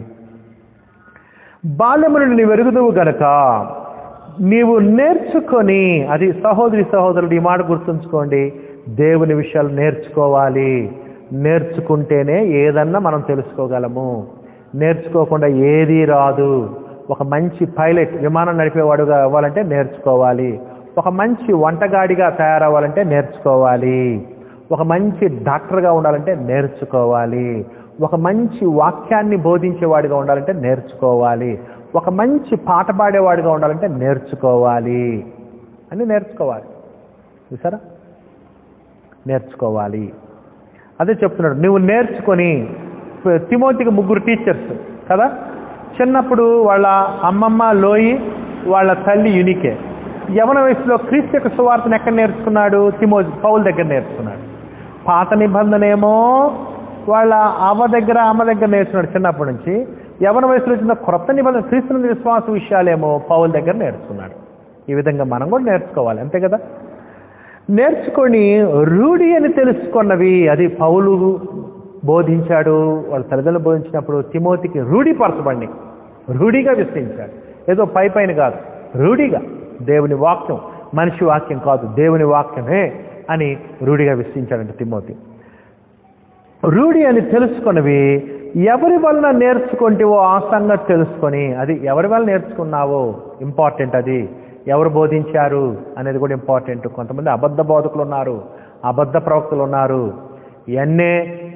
బాల్యము నుండి నీ వెరుగుదువు గనక నీవు నేర్చుకొని అది సహోదరి సహోదరుడు ఈ మాట గుర్తుంచుకోండి దేవుని విషయాలు నేర్చుకోవాలి నేర్చుకుంటేనే ఏదన్నా మనం తెలుసుకోగలము నేర్చుకోకుండా ఏదీ రాదు ఒక మంచి పైలట్ విమానం నడిపేవాడుగా అవ్వాలంటే నేర్చుకోవాలి ఒక మంచి వంటగాడిగా తయారవ్వాలంటే నేర్చుకోవాలి ఒక మంచి డాక్టర్గా ఉండాలంటే నేర్చుకోవాలి ఒక మంచి వాక్యాన్ని బోధించేవాడిగా ఉండాలంటే నేర్చుకోవాలి ఒక మంచి పాట పాడేవాడిగా ఉండాలంటే నేర్చుకోవాలి అని నేర్చుకోవాలి చూసారా నేర్చుకోవాలి అదే చెప్తున్నాడు నువ్వు నేర్చుకొని తిమోతికి ముగ్గురు టీచర్స్ కదా చిన్నప్పుడు వాళ్ళ అమ్మమ్మ లోయి వాళ్ళ తల్లి యునికే యవన వయసులో క్రీస్తు యొక్క సువార్తను ఎక్కడ నేర్చుకున్నాడు తిమో పౌల్ దగ్గర నేర్చుకున్నాడు పాత నిబంధన ఏమో వాళ్ళ అవ్వ దగ్గర అమ్మ దగ్గర నేర్చుకున్నాడు చిన్నప్పటి నుంచి యవన వయసులో వచ్చిన క్రొత్త నిబంధన క్రీస్తు విశ్వాస విషయాలేమో పౌల్ దగ్గర నేర్చుకున్నాడు ఈ విధంగా మనం కూడా నేర్చుకోవాలి అంతే కదా నేర్చుకొని రూఢి అని తెలుసుకున్నవి అది పౌలు బోధించాడు వాళ్ళ తల్లిదండ్రులు బోధించినప్పుడు తిమోతికి రూఢిపరచబడి రూఢిగా విస్తరించాడు ఏదో పై పైన కాదు రూఢిగా దేవుని వాక్యం మనిషి వాక్యం కాదు దేవుని వాక్యమే అని రూఢిగా విస్తరించాడంట తిమోతి రూఢి అని తెలుసుకున్నవి ఎవరి వలన నేర్చుకుంటేవో ఆ సంగతి తెలుసుకొని అది ఎవరి వల్ల నేర్చుకున్నావో ఇంపార్టెంట్ అది ఎవరు బోధించారు అనేది కూడా ఇంపార్టెంట్ కొంతమంది అబద్ధ బోధకులు ఉన్నారు అబద్ధ ప్రవక్తలు ఉన్నారు ఇవన్నే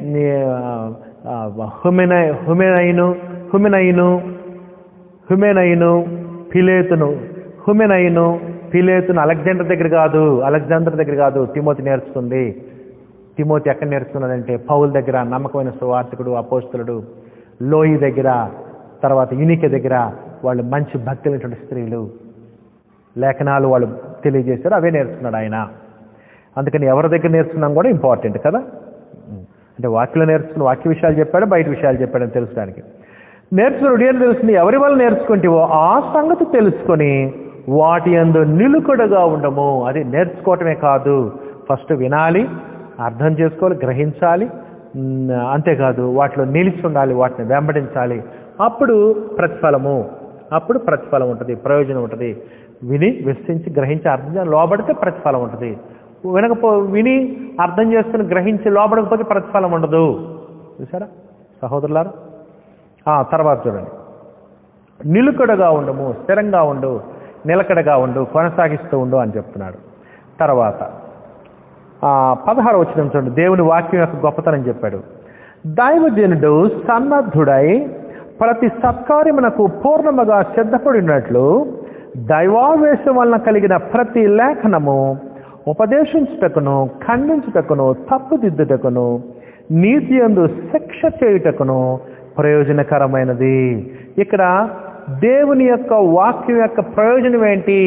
హుమెనై హుమెనైను హుమెనైను హుమెనైను ఫిలేతును హుమెనైను ఫిలేతును అలెగ్జాండర్ దగ్గర కాదు అలెగ్జాండర్ దగ్గర కాదు తిమోతి నేర్చుకుంది తిమోతి ఎక్కడ నేర్చుకున్నాడంటే పౌల్ దగ్గర నమ్మకమైన సువార్తికుడు అపోస్తులుడు లోయి దగ్గర తర్వాత యునిక దగ్గర వాళ్ళు మంచి భక్తులైనటువంటి స్త్రీలు లేఖనాలు వాళ్ళు తెలియజేశారు అవే నేర్చుకున్నాడు ఆయన అందుకని ఎవరి దగ్గర నేర్చుకున్నాం కూడా ఇంపార్టెంట్ కదా అంటే వాక్యలో నేర్చుకున్న వాక్య విషయాలు చెప్పాడు బయట విషయాలు చెప్పాడని తెలుసడానికి నేర్చుకుని ఏం తెలుస్తుంది ఎవరి వల్ల నేర్చుకుంటేవో ఆ సంగతి తెలుసుకొని వాటి అందు నిలుకడగా ఉండము అది నేర్చుకోవటమే కాదు ఫస్ట్ వినాలి అర్థం చేసుకోవాలి గ్రహించాలి ఉమ్, అంతేకాదు వాటిలో నిలిచి ఉండాలి వాటిని వెంబడించాలి అప్పుడు ప్రతిఫలము అప్పుడు ప్రతిఫలం ఉంటుంది ప్రయోజనం ఉంటుంది విని విశ్వించి గ్రహించి అర్థం లోబడితే ప్రతిఫలం ఉంటుంది వినకపో విని అర్థం చేసుకుని గ్రహించి లోబడకపోతే ప్రతిఫలం ఉండదు చూసారా సహోదరులారా ఆ, తర్వాత చూడండి నిలుకడగా ఉండము స్థిరంగా ఉండు నిలకడగా ఉండు కొనసాగిస్తూ ఉండు అని చెప్తున్నాడు తర్వాత ఆ, పదహారు వచ్చిన చూడండి దేవుని వాక్యం యొక్క గొప్పతనం చెప్పాడు దైవజనుడు సన్నద్ధుడై ప్రతి సత్కార్యమునకు పూర్ణముగా సిద్ధపడినట్లు దైవావేశం వలన కలిగిన ప్రతి లేఖనము ఉపదేశించుటకును ఖండించుటకును తప్పుదిద్దుటకును నీతి అందు శిక్ష చేయుటకును ప్రయోజనకరమైనది ఇక్కడ దేవుని యొక్క వాక్యం యొక్క ప్రయోజనం ఏంటి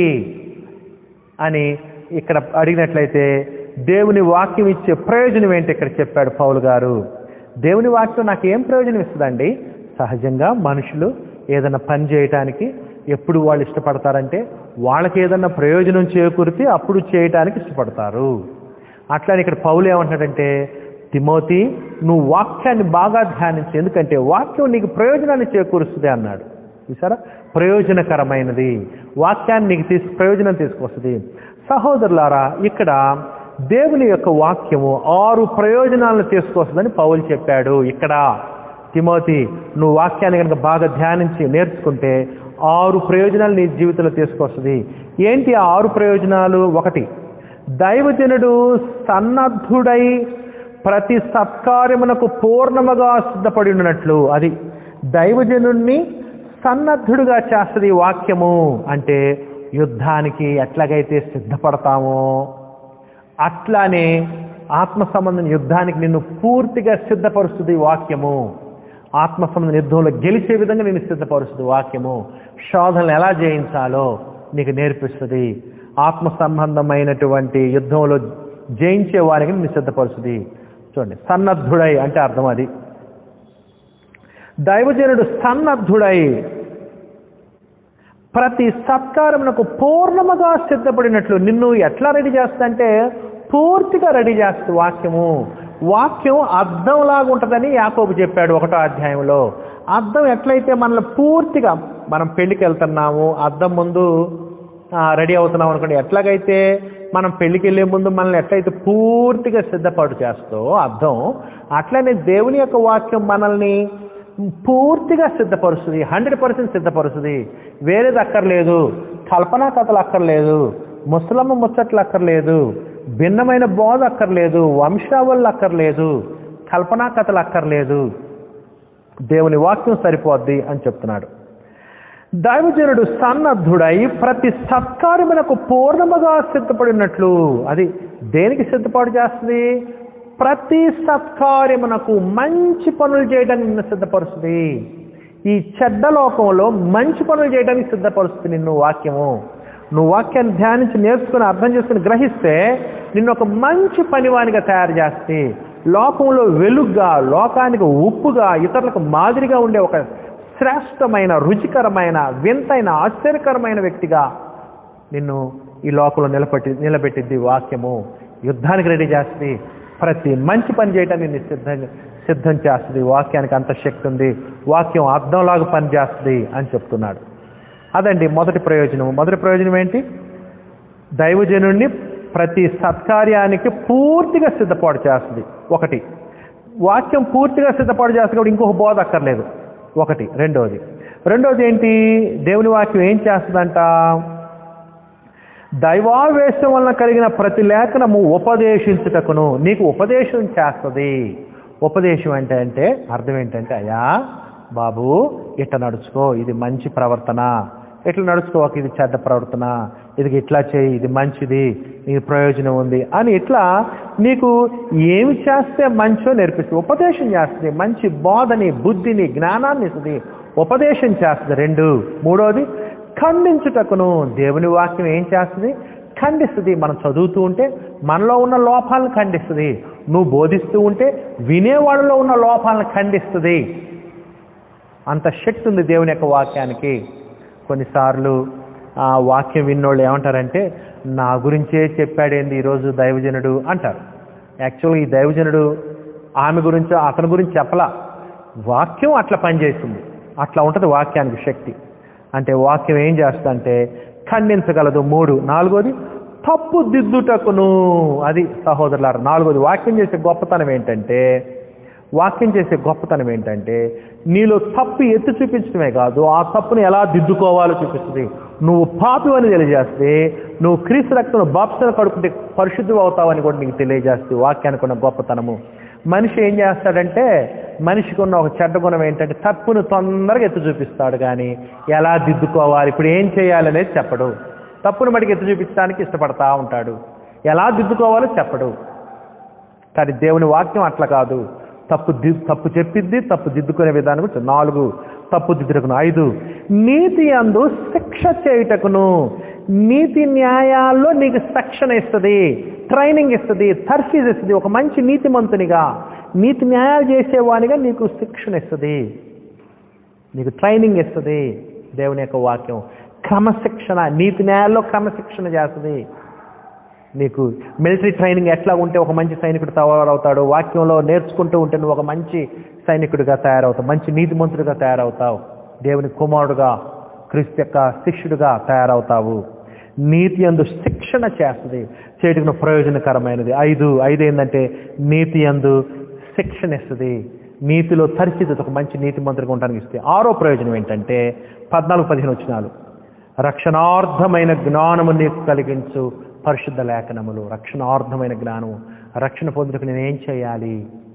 అని ఇక్కడ అడిగినట్లయితే దేవుని వాక్యం ఇచ్చే ప్రయోజనం ఏంటి ఇక్కడ చెప్పాడు పౌలు గారు దేవుని వాక్యం నాకు ఏం ప్రయోజనం ఇస్తుందండి సహజంగా మనుషులు ఏదైనా పని చేయటానికి ఎప్పుడు వాళ్ళు ఇష్టపడతారంటే వాళ్ళకి ఏదైనా ప్రయోజనం చేకూరితే అప్పుడు చేయటానికి ఇష్టపడతారు అట్లానే ఇక్కడ పౌలు ఏమంటాడంటే తిమోతి నువ్వు వాక్యాన్ని బాగా ధ్యానించు ఎందుకంటే వాక్యం నీకు ప్రయోజనాన్ని చేకూరుస్తుంది అన్నాడు చూసారా ప్రయోజనకరమైనది వాక్యాన్ని నీకు తీసు ప్రయోజనం తీసుకొస్తుంది సహోదరులారా ఇక్కడ దేవుని యొక్క వాక్యము ఆరు ప్రయోజనాలను తీసుకొస్తుందని పౌలు చెప్పాడు ఇక్కడ తిమోతి నువ్వు వాక్యాన్ని కనుక బాగా ధ్యానించి నేర్చుకుంటే ఆరు ప్రయోజనాలు నీ జీవితంలో తీసుకొస్తుంది ఏంటి ఆ ఆరు ప్రయోజనాలు ఒకటి దైవజనుడు సన్నద్ధుడై ప్రతి సత్కార్యమునకు పూర్ణముగా సిద్ధపడి ఉన్నట్లు అది దైవజనుణ్ణి సన్నద్ధుడుగా చేస్తుంది ఈ వాక్యము అంటే యుద్ధానికి ఎట్లాగైతే సిద్ధపడతామో అట్లానే ఆత్మ సంబంధం యుద్ధానికి నిన్ను పూర్తిగా సిద్ధపరుస్తుంది ఈ వాక్యము ఆత్మ సంబంధం యుద్ధంలో గెలిచే విధంగా నిన్ను సిద్ధపరుస్తుంది వాక్యము శోధనలు ఎలా జయించాలో నీకు నేర్పిస్తుంది ఆత్మ సంబంధమైనటువంటి యుద్ధంలో జయించే వారికి నిన్ను సిద్ధపరుస్తుంది చూడండి సన్నద్ధుడై అంటే అర్థం అది దైవజనుడు సన్నద్ధుడై ప్రతి సత్కారమునకు పూర్ణముగా సిద్ధపడినట్లు నిన్ను ఎట్లా రెడీ చేస్తుందంటే పూర్తిగా రెడీ చేస్తుంది వాక్యము వాక్యం అర్థంలాగా ఉంటుందని యాకోబు చెప్పాడు ఒకటో అధ్యాయంలో అర్థం ఎట్లయితే మనల్ని పూర్తిగా మనం పెళ్లికి వెళ్తున్నాము అద్దం ముందు రెడీ అవుతున్నాం అనుకోండి ఎట్లాగైతే మనం పెళ్లికి వెళ్ళే ముందు మనల్ని ఎట్లయితే పూర్తిగా సిద్ధపాటు చేస్తో అర్థం అట్లనే దేవుని యొక్క వాక్యం మనల్ని పూర్తిగా సిద్ధపరుస్తుంది హండ్రెడ్ పర్సెంట్ సిద్ధపరుస్తుంది వేరేది అక్కర్లేదు కల్పనా కథలు అక్కర్లేదు ముసలమ్మ ముచ్చట్లు అక్కర్లేదు భిన్నమైన బోధ అక్కర్లేదు వంశావళులు అక్కర్లేదు కల్పనా కథలు అక్కర్లేదు దేవుని వాక్యం సరిపోద్ది అని చెప్తున్నాడు దైవజనుడు సన్నద్ధుడై ప్రతి సత్కార్యమునకు పూర్ణముగా సిద్ధపడినట్లు అది దేనికి సిద్ధపాటు చేస్తుంది ప్రతి సత్కార్యమునకు మంచి పనులు చేయడానికి నిన్ను సిద్ధపరుస్తుంది ఈ చెడ్డ లోకంలో మంచి పనులు చేయడానికి సిద్ధపరుస్తుంది నిన్ను వాక్యము నువ్వు వాక్యాన్ని ధ్యానించి నేర్చుకుని అర్థం చేసుకుని గ్రహిస్తే నిన్ను ఒక మంచి పనివానిగా తయారు చేస్తే లోకంలో వెలుగ్గా లోకానికి ఉప్పుగా ఇతరులకు మాదిరిగా ఉండే ఒక శ్రేష్టమైన రుచికరమైన వింతైన ఆశ్చర్యకరమైన వ్యక్తిగా నిన్ను ఈ లోకంలో నిలబెట్టి నిలబెట్టింది వాక్యము యుద్ధానికి రెడీ చేస్తుంది ప్రతి మంచి పని చేయడానికి నిన్ను సిద్ధం సిద్ధం చేస్తుంది వాక్యానికి అంత శక్తి ఉంది వాక్యం అర్థంలాగా పనిచేస్తుంది అని చెప్తున్నాడు అదండి మొదటి ప్రయోజనం మొదటి ప్రయోజనం ఏంటి దైవజనుడిని ప్రతి సత్కార్యానికి పూర్తిగా సిద్ధపాటు చేస్తుంది ఒకటి వాక్యం పూర్తిగా సిద్ధపాటు చేస్తుంది కాబట్టి ఇంకొక బోధ అక్కర్లేదు ఒకటి రెండవది రెండవది ఏంటి దేవుని వాక్యం ఏం చేస్తుందంట దైవావేశం వలన కలిగిన ప్రతి లేఖనము ఉపదేశించుటకును నీకు ఉపదేశం చేస్తుంది ఉపదేశం అంటే అంటే అర్థం ఏంటంటే అయ్యా బాబు ఇట్లా నడుచుకో ఇది మంచి ప్రవర్తన ఇట్లా నడుచుకోక ఇది చెడ్డ ప్రవర్తన ఇది ఇట్లా చేయి ఇది మంచిది ఇది ప్రయోజనం ఉంది అని ఇట్లా నీకు ఏమి చేస్తే మంచో నేర్పిస్తుంది ఉపదేశం చేస్తుంది మంచి బోధని బుద్ధిని జ్ఞానాన్ని ఇస్తుంది ఉపదేశం చేస్తుంది రెండు మూడోది ఖండించుటకును దేవుని వాక్యం ఏం చేస్తుంది ఖండిస్తుంది మనం చదువుతూ ఉంటే మనలో ఉన్న లోపాలను ఖండిస్తుంది నువ్వు బోధిస్తూ ఉంటే వినేవాళ్ళలో ఉన్న లోపాలను ఖండిస్తుంది అంత శక్తి ఉంది దేవుని యొక్క వాక్యానికి కొన్నిసార్లు ఆ వాక్యం విన్నోళ్ళు ఏమంటారంటే నా గురించే చెప్పాడేంది ఈరోజు దైవజనుడు అంటారు యాక్చువల్గా ఈ దైవజనుడు ఆమె గురించి అతని గురించి చెప్పలా వాక్యం అట్లా పనిచేస్తుంది అట్లా ఉంటుంది వాక్యానికి శక్తి అంటే వాక్యం ఏం చేస్తుందంటే ఖండించగలదు మూడు నాలుగోది తప్పు దిద్దుటకును అది సహోదరులారు నాలుగోది వాక్యం చేసే గొప్పతనం ఏంటంటే వాక్యం చేసే గొప్పతనం ఏంటంటే నీలో తప్పు ఎత్తి చూపించడమే కాదు ఆ తప్పును ఎలా దిద్దుకోవాలో చూపిస్తుంది నువ్వు పాపి అని తెలియజేస్తే నువ్వు క్రీస్తు రక్తం బాప్సన కడుపుంటే పరిశుద్ధం అవుతావని కూడా నీకు తెలియజేస్తే వాక్యానికి ఉన్న గొప్పతనము మనిషి ఏం చేస్తాడంటే మనిషికి ఉన్న ఒక చెడ్డ గుణం ఏంటంటే తప్పును తొందరగా ఎత్తి చూపిస్తాడు కానీ ఎలా దిద్దుకోవాలి ఇప్పుడు ఏం చేయాలనేది చెప్పడు తప్పును మటుకు ఎత్తి చూపించడానికి ఇష్టపడతా ఉంటాడు ఎలా దిద్దుకోవాలో చెప్పడు కానీ దేవుని వాక్యం అట్లా కాదు తప్పు ది తప్పు చెప్పిద్ది తప్పు దిద్దుకునే విధానం గురించి నాలుగు తప్పు దిద్దుటకును ఐదు నీతి అందు శిక్ష చేయుటకును నీతి న్యాయాల్లో నీకు శిక్షణ ఇస్తుంది ట్రైనింగ్ ఇస్తుంది తర్ఫీజ్ ఇస్తుంది ఒక మంచి నీతిమంతునిగా నీతి న్యాయాలు చేసేవానిగా నీకు శిక్షణ ఇస్తుంది నీకు ట్రైనింగ్ ఇస్తుంది దేవుని యొక్క వాక్యం క్రమశిక్షణ నీతి న్యాయాల్లో క్రమశిక్షణ చేస్తుంది నీకు మిలిటరీ ట్రైనింగ్ ఎట్లా ఉంటే ఒక మంచి సైనికుడు తయారవుతాడు వాక్యంలో నేర్చుకుంటూ ఉంటే నువ్వు ఒక మంచి సైనికుడిగా తయారవుతావు మంచి నీతిమంతుడిగా తయారవుతావు దేవుని కుమారుడుగా క్రీస్తు యొక్క శిష్యుడిగా తయారవుతావు నీతి అందు శిక్షణ చేస్తుంది చేయటం ప్రయోజనకరమైనది ఐదు ఐదు ఏంటంటే నీతి అందు శిక్షణ ఇస్తుంది నీతిలో తరిచిది ఒక మంచి నీతి మంత్రిగా ఉండడానికి ఇస్తే ఆరో ప్రయోజనం ఏంటంటే పద్నాలుగు పదిహేను వచ్చినాలు రక్షణార్థమైన జ్ఞానము నీకు కలిగించు పరిశుద్ధ లేఖనములు రక్షణార్థమైన జ్ఞానము రక్షణ పొందుటకు నేనేం చేయాలి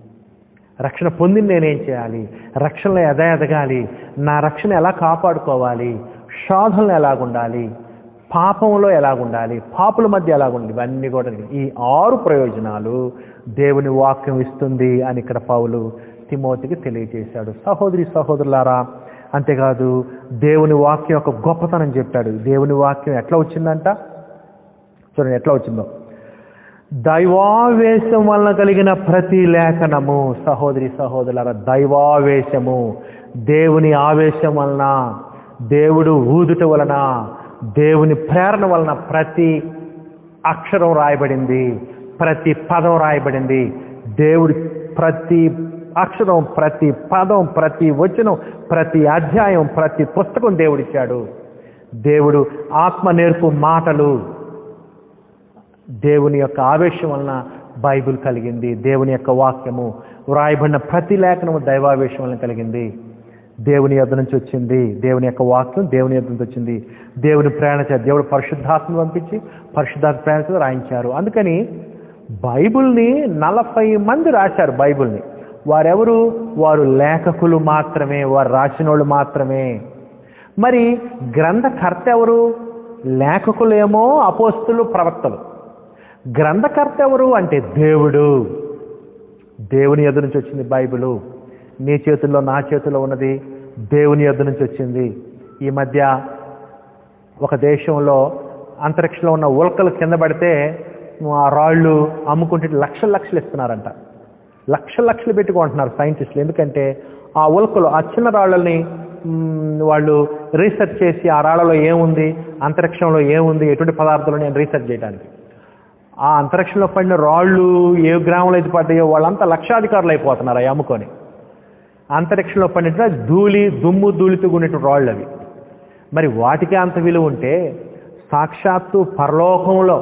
రక్షణ పొందిన నేనేం చేయాలి రక్షణలో ఎద ఎదగాలి నా రక్షణ ఎలా కాపాడుకోవాలి శోధనలు ఎలాగుండాలి పాపంలో ఎలాగుండాలి పాపుల మధ్య ఎలాగుండాలి ఇవన్నీ కూడా ఈ ఆరు ప్రయోజనాలు దేవుని వాక్యం ఇస్తుంది అని ఇక్కడ పౌలు తిమోతికి తెలియజేశాడు సహోదరి సహోదరులారా అంతేకాదు దేవుని వాక్యం యొక్క గొప్పతనం చెప్పాడు దేవుని వాక్యం ఎట్లా వచ్చిందంట చూడండి ఎట్లా వచ్చిందో దైవావేశం వలన కలిగిన ప్రతి లేఖనము సహోదరి సహోదరుల దైవావేశము దేవుని ఆవేశం వలన దేవుడు ఊదుట వలన దేవుని ప్రేరణ వలన ప్రతి అక్షరం రాయబడింది ప్రతి పదం రాయబడింది దేవుడి ప్రతి అక్షరం ప్రతి పదం ప్రతి వచనం ప్రతి అధ్యాయం ప్రతి పుస్తకం దేవుడిచ్చాడు దేవుడు ఆత్మ నేర్పు మాటలు దేవుని యొక్క ఆవేశం వలన బైబిల్ కలిగింది దేవుని యొక్క వాక్యము వ్రాయబడిన ప్రతి లేఖనము దైవావేశం వలన కలిగింది దేవుని యొద్ద నుంచి వచ్చింది దేవుని యొక్క వాక్యం దేవుని యొద్ద నుంచి వచ్చింది దేవుని ప్రేరణ చే దేవుడు పరిశుద్ధాత్మను పంపించి పరిశుద్ధాత్మ ప్రేరణతో రాయించారు అందుకని బైబిల్ని నలభై మంది రాశారు బైబిల్ని వారెవరు వారు లేఖకులు మాత్రమే వారు రాసినోళ్ళు మాత్రమే మరి గ్రంథకర్త ఎవరు లేఖకులేమో అపోస్తులు ప్రవక్తలు గ్రంథకర్త ఎవరు అంటే దేవుడు దేవుని ఎదురు నుంచి వచ్చింది బైబిలు నీ చేతుల్లో నా చేతిలో ఉన్నది దేవుని ఎదురు నుంచి వచ్చింది ఈ మధ్య ఒక దేశంలో అంతరిక్షంలో ఉన్న ఉల్కలు కింద పడితే ఆ రాళ్ళు అమ్ముకుంటే లక్షల లక్షలు ఇస్తున్నారంట లక్షల లక్షలు పెట్టుకుంటున్నారు సైంటిస్టులు ఎందుకంటే ఆ ఉల్కలు ఆ చిన్న రాళ్ళని మ్, వాళ్ళు రీసెర్చ్ చేసి ఆ రాళ్ళలో ఏముంది అంతరిక్షంలో ఏముంది ఎటువంటి పదార్థాలు నేను రీసెర్చ్ చేయడానికి ఆ అంతరిక్షంలో పడిన రాళ్ళు ఏ గ్రామంలో అయితే పడ్డాయో వాళ్ళంతా లక్షాధికారులు అయిపోతున్నారు అవి అమ్ముకొని అంతరిక్షంలో పడిన ధూళి దుమ్ము ధూళితో కూడినటువంటి రాళ్ళు అవి మరి వాటికి అంత విలువ ఉంటే సాక్షాత్తు పరలోకంలో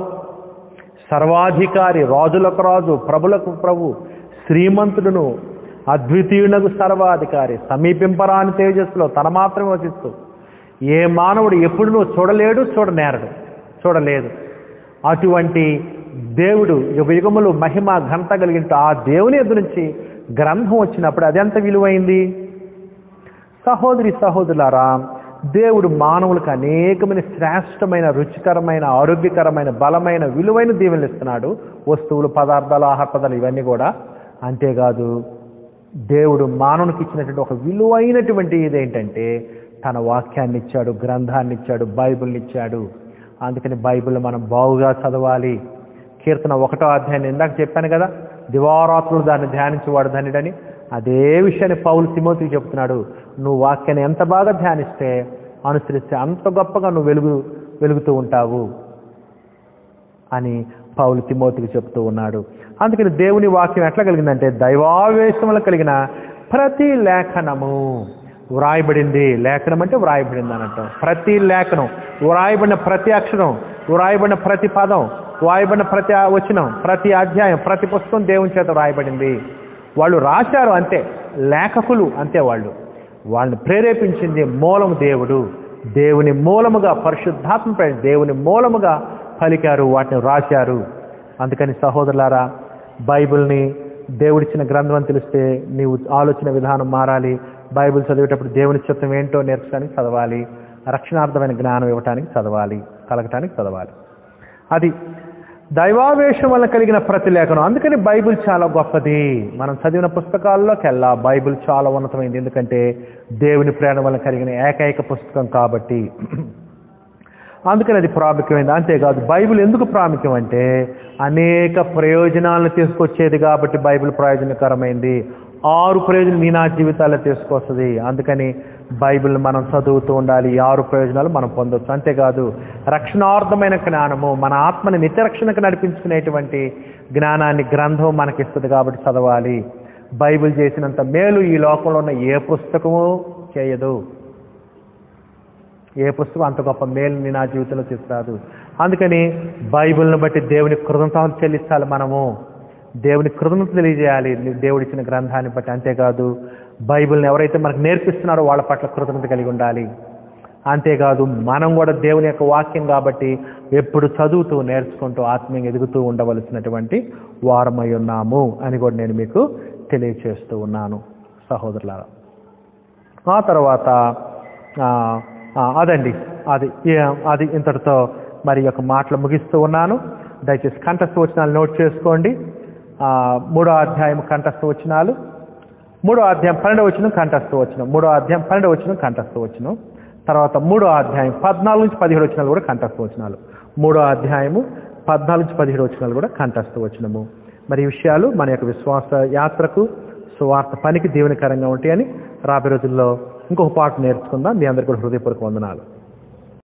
సర్వాధికారి రాజులకు రాజు ప్రభులకు ప్రభు శ్రీమంతుడును అద్వితీయునకు సర్వాధికారి సమీపింపరాని తేజస్సులో తన మాత్రమే వసిస్తూ ఏ మానవుడు ఎప్పుడునూ చూడలేడు చూడనేరడు చూడలేదు అటువంటి దేవుడు యుగ యుగములు మహిమ ఘనత కలిగిన ఆ దేవుని ఎదురు నుంచి గ్రంథం వచ్చినప్పుడు అది ఎంత విలువైంది సహోదరి సహోదరులారా దేవుడు మానవులకు అనేకమైన శ్రేష్టమైన రుచికరమైన ఆరోగ్యకరమైన బలమైన విలువైన దీవెనలు ఇస్తున్నాడు వస్తువులు పదార్థాలు ఆహార పదార్థాలు ఇవన్నీ కూడా అంతేకాదు దేవుడు మానవునికి ఇచ్చినటువంటి ఒక విలువైనటువంటి ఇదేంటంటే తన వాక్యాన్ని ఇచ్చాడు గ్రంథాన్ని ఇచ్చాడు బైబిల్ని ఇచ్చాడు అందుకని బైబిల్ మనం బాగుగా చదవాలి కీర్తన ఒకటో అధ్యాయాన్ని ఇందాక చెప్పాను కదా దివారాత్రులు దాన్ని ధ్యానించేవాడు ధనుడని అదే విషయాన్ని పౌలు తిమోతికి చెప్తున్నాడు నువ్వు వాక్యాన్ని ఎంత బాగా ధ్యానిస్తే అనుసరిస్తే అంత గొప్పగా నువ్వు వెలుగు వెలుగుతూ ఉంటావు అని పౌలు తిమోతికి చెప్తూ ఉన్నాడు అందుకని దేవుని వాక్యం ఎట్లా కలిగిందంటే దైవావేశములు కలిగిన ప్రతి లేఖనము వ్రాయబడింది లేఖనం అంటే వ్రాయబడింది అన్నట్టు ప్రతి లేఖనం వ్రాయబడిన ప్రతి అక్షరం వ్రాయబడిన ప్రతి పదం వ్రాయబడిన ప్రతి వచనం ప్రతి అధ్యాయం ప్రతి పుస్తకం దేవుని చేత వ్రాయబడింది వాళ్ళు రాశారు అంతే లేఖకులు అంతే వాళ్ళు వాళ్ళని ప్రేరేపించింది మూలము దేవుడు దేవుని మూలముగా పరిశుద్ధాత్మ ప్రేరణ దేవుని మూలముగా పలికారు వాటిని రాశారు అందుకని సహోదరులారా బైబిల్ని దేవుడిచ్చిన గ్రంథం అని తెలిస్తే నీవు ఆలోచన విధానం మారాలి బైబిల్ చదివేటప్పుడు దేవుని చిత్తం ఏంటో నేర్చడానికి చదవాలి రక్షణార్థమైన జ్ఞానం ఇవ్వటానికి చదవాలి కలగటానికి చదవాలి అది దైవావేశం వల్ల కలిగిన ప్రతి లేఖనం అందుకని బైబిల్ చాలా గొప్పది మనం చదివిన పుస్తకాల్లోకెల్లా బైబిల్ చాలా ఉన్నతమైంది ఎందుకంటే దేవుని ప్రేరణ వల్ల కలిగిన ఏకైక పుస్తకం కాబట్టి అందుకని అది ప్రాముఖ్యమైంది అంతేకాదు బైబిల్ ఎందుకు ప్రాముఖ్యం అంటే అనేక ప్రయోజనాలను తీసుకొచ్చేది కాబట్టి బైబిల్ ప్రయోజనకరమైంది ఆరు ప్రయోజనం నీ నా జీవితాల్లో తీసుకొస్తుంది అందుకని బైబిల్ మనం చదువుతూ ఉండాలి ఈ ఆరు ప్రయోజనాలు మనం పొందొచ్చు అంతేకాదు రక్షణార్థమైన జ్ఞానము మన ఆత్మని నిత్యరక్షణకు నడిపించుకునేటువంటి జ్ఞానాన్ని గ్రంథం మనకిస్తుంది కాబట్టి చదవాలి బైబిల్ చేసినంత మేలు ఈ లోకంలో ఉన్న ఏ పుస్తకము చేయదు ఏ పుస్తకం అంత గొప్ప మేలుని నా జీవితంలో తీసుకురాదు అందుకని బైబిల్ని బట్టి దేవుని కృతజ్ఞతలు చెల్లించాలి మనము దేవుని కృతజ్ఞత తెలియజేయాలి దేవుడిచ్చిన గ్రంథాన్ని బట్టి అంతేకాదు బైబిల్ని ఎవరైతే మనకు నేర్పిస్తున్నారో వాళ్ళ పట్ల కృతజ్ఞత కలిగి ఉండాలి అంతేకాదు మనం కూడా దేవుని యొక్క వాక్యం కాబట్టి ఎప్పుడు చదువుతూ నేర్చుకుంటూ ఆత్మీయంగా ఎదుగుతూ ఉండవలసినటువంటి వారమై ఉన్నాము అని కూడా నేను మీకు తెలియచేస్తూ ఉన్నాను సహోదరులారా ఆ తర్వాత ఆ, ఆ, అదండి అది ఏ- అది ఇంతటితో మరి ఈ యొక్క మాటలు ముగిస్తూ ఉన్నాను దయచేసి కంఠస్థ వచనాలు నోట్ చేసుకోండి ఆ, మూడో అధ్యాయం కంఠస్థ వచనాలు మూడో అధ్యాయం పన్నెండవ వచ్చిన కంఠస్థ వచ్చిన మూడో అధ్యాయం పన్నెండవ వచ్చిన కంఠస్థ వచ్చిన తర్వాత మూడో అధ్యాయం పద్నాలుగు నుంచి పదిహేడు వచ్చినాలు కూడా కంఠస్థ వచనాలు మూడో అధ్యాయము పద్నాలుగు నుంచి పదిహేడు వచ్చినాలు కూడా కంఠస్థ వచనము మరి ఈ విషయాలు మన యొక్క విశ్వాస యాత్రకు సువార్త పనికి దీవెనకరంగా ఉంటాయని రాబోయే రోజుల్లో ఇంకొక పాట నేర్చుకుందాం మీ అందరికీ కూడా హృదయపూర్వక వందనాలు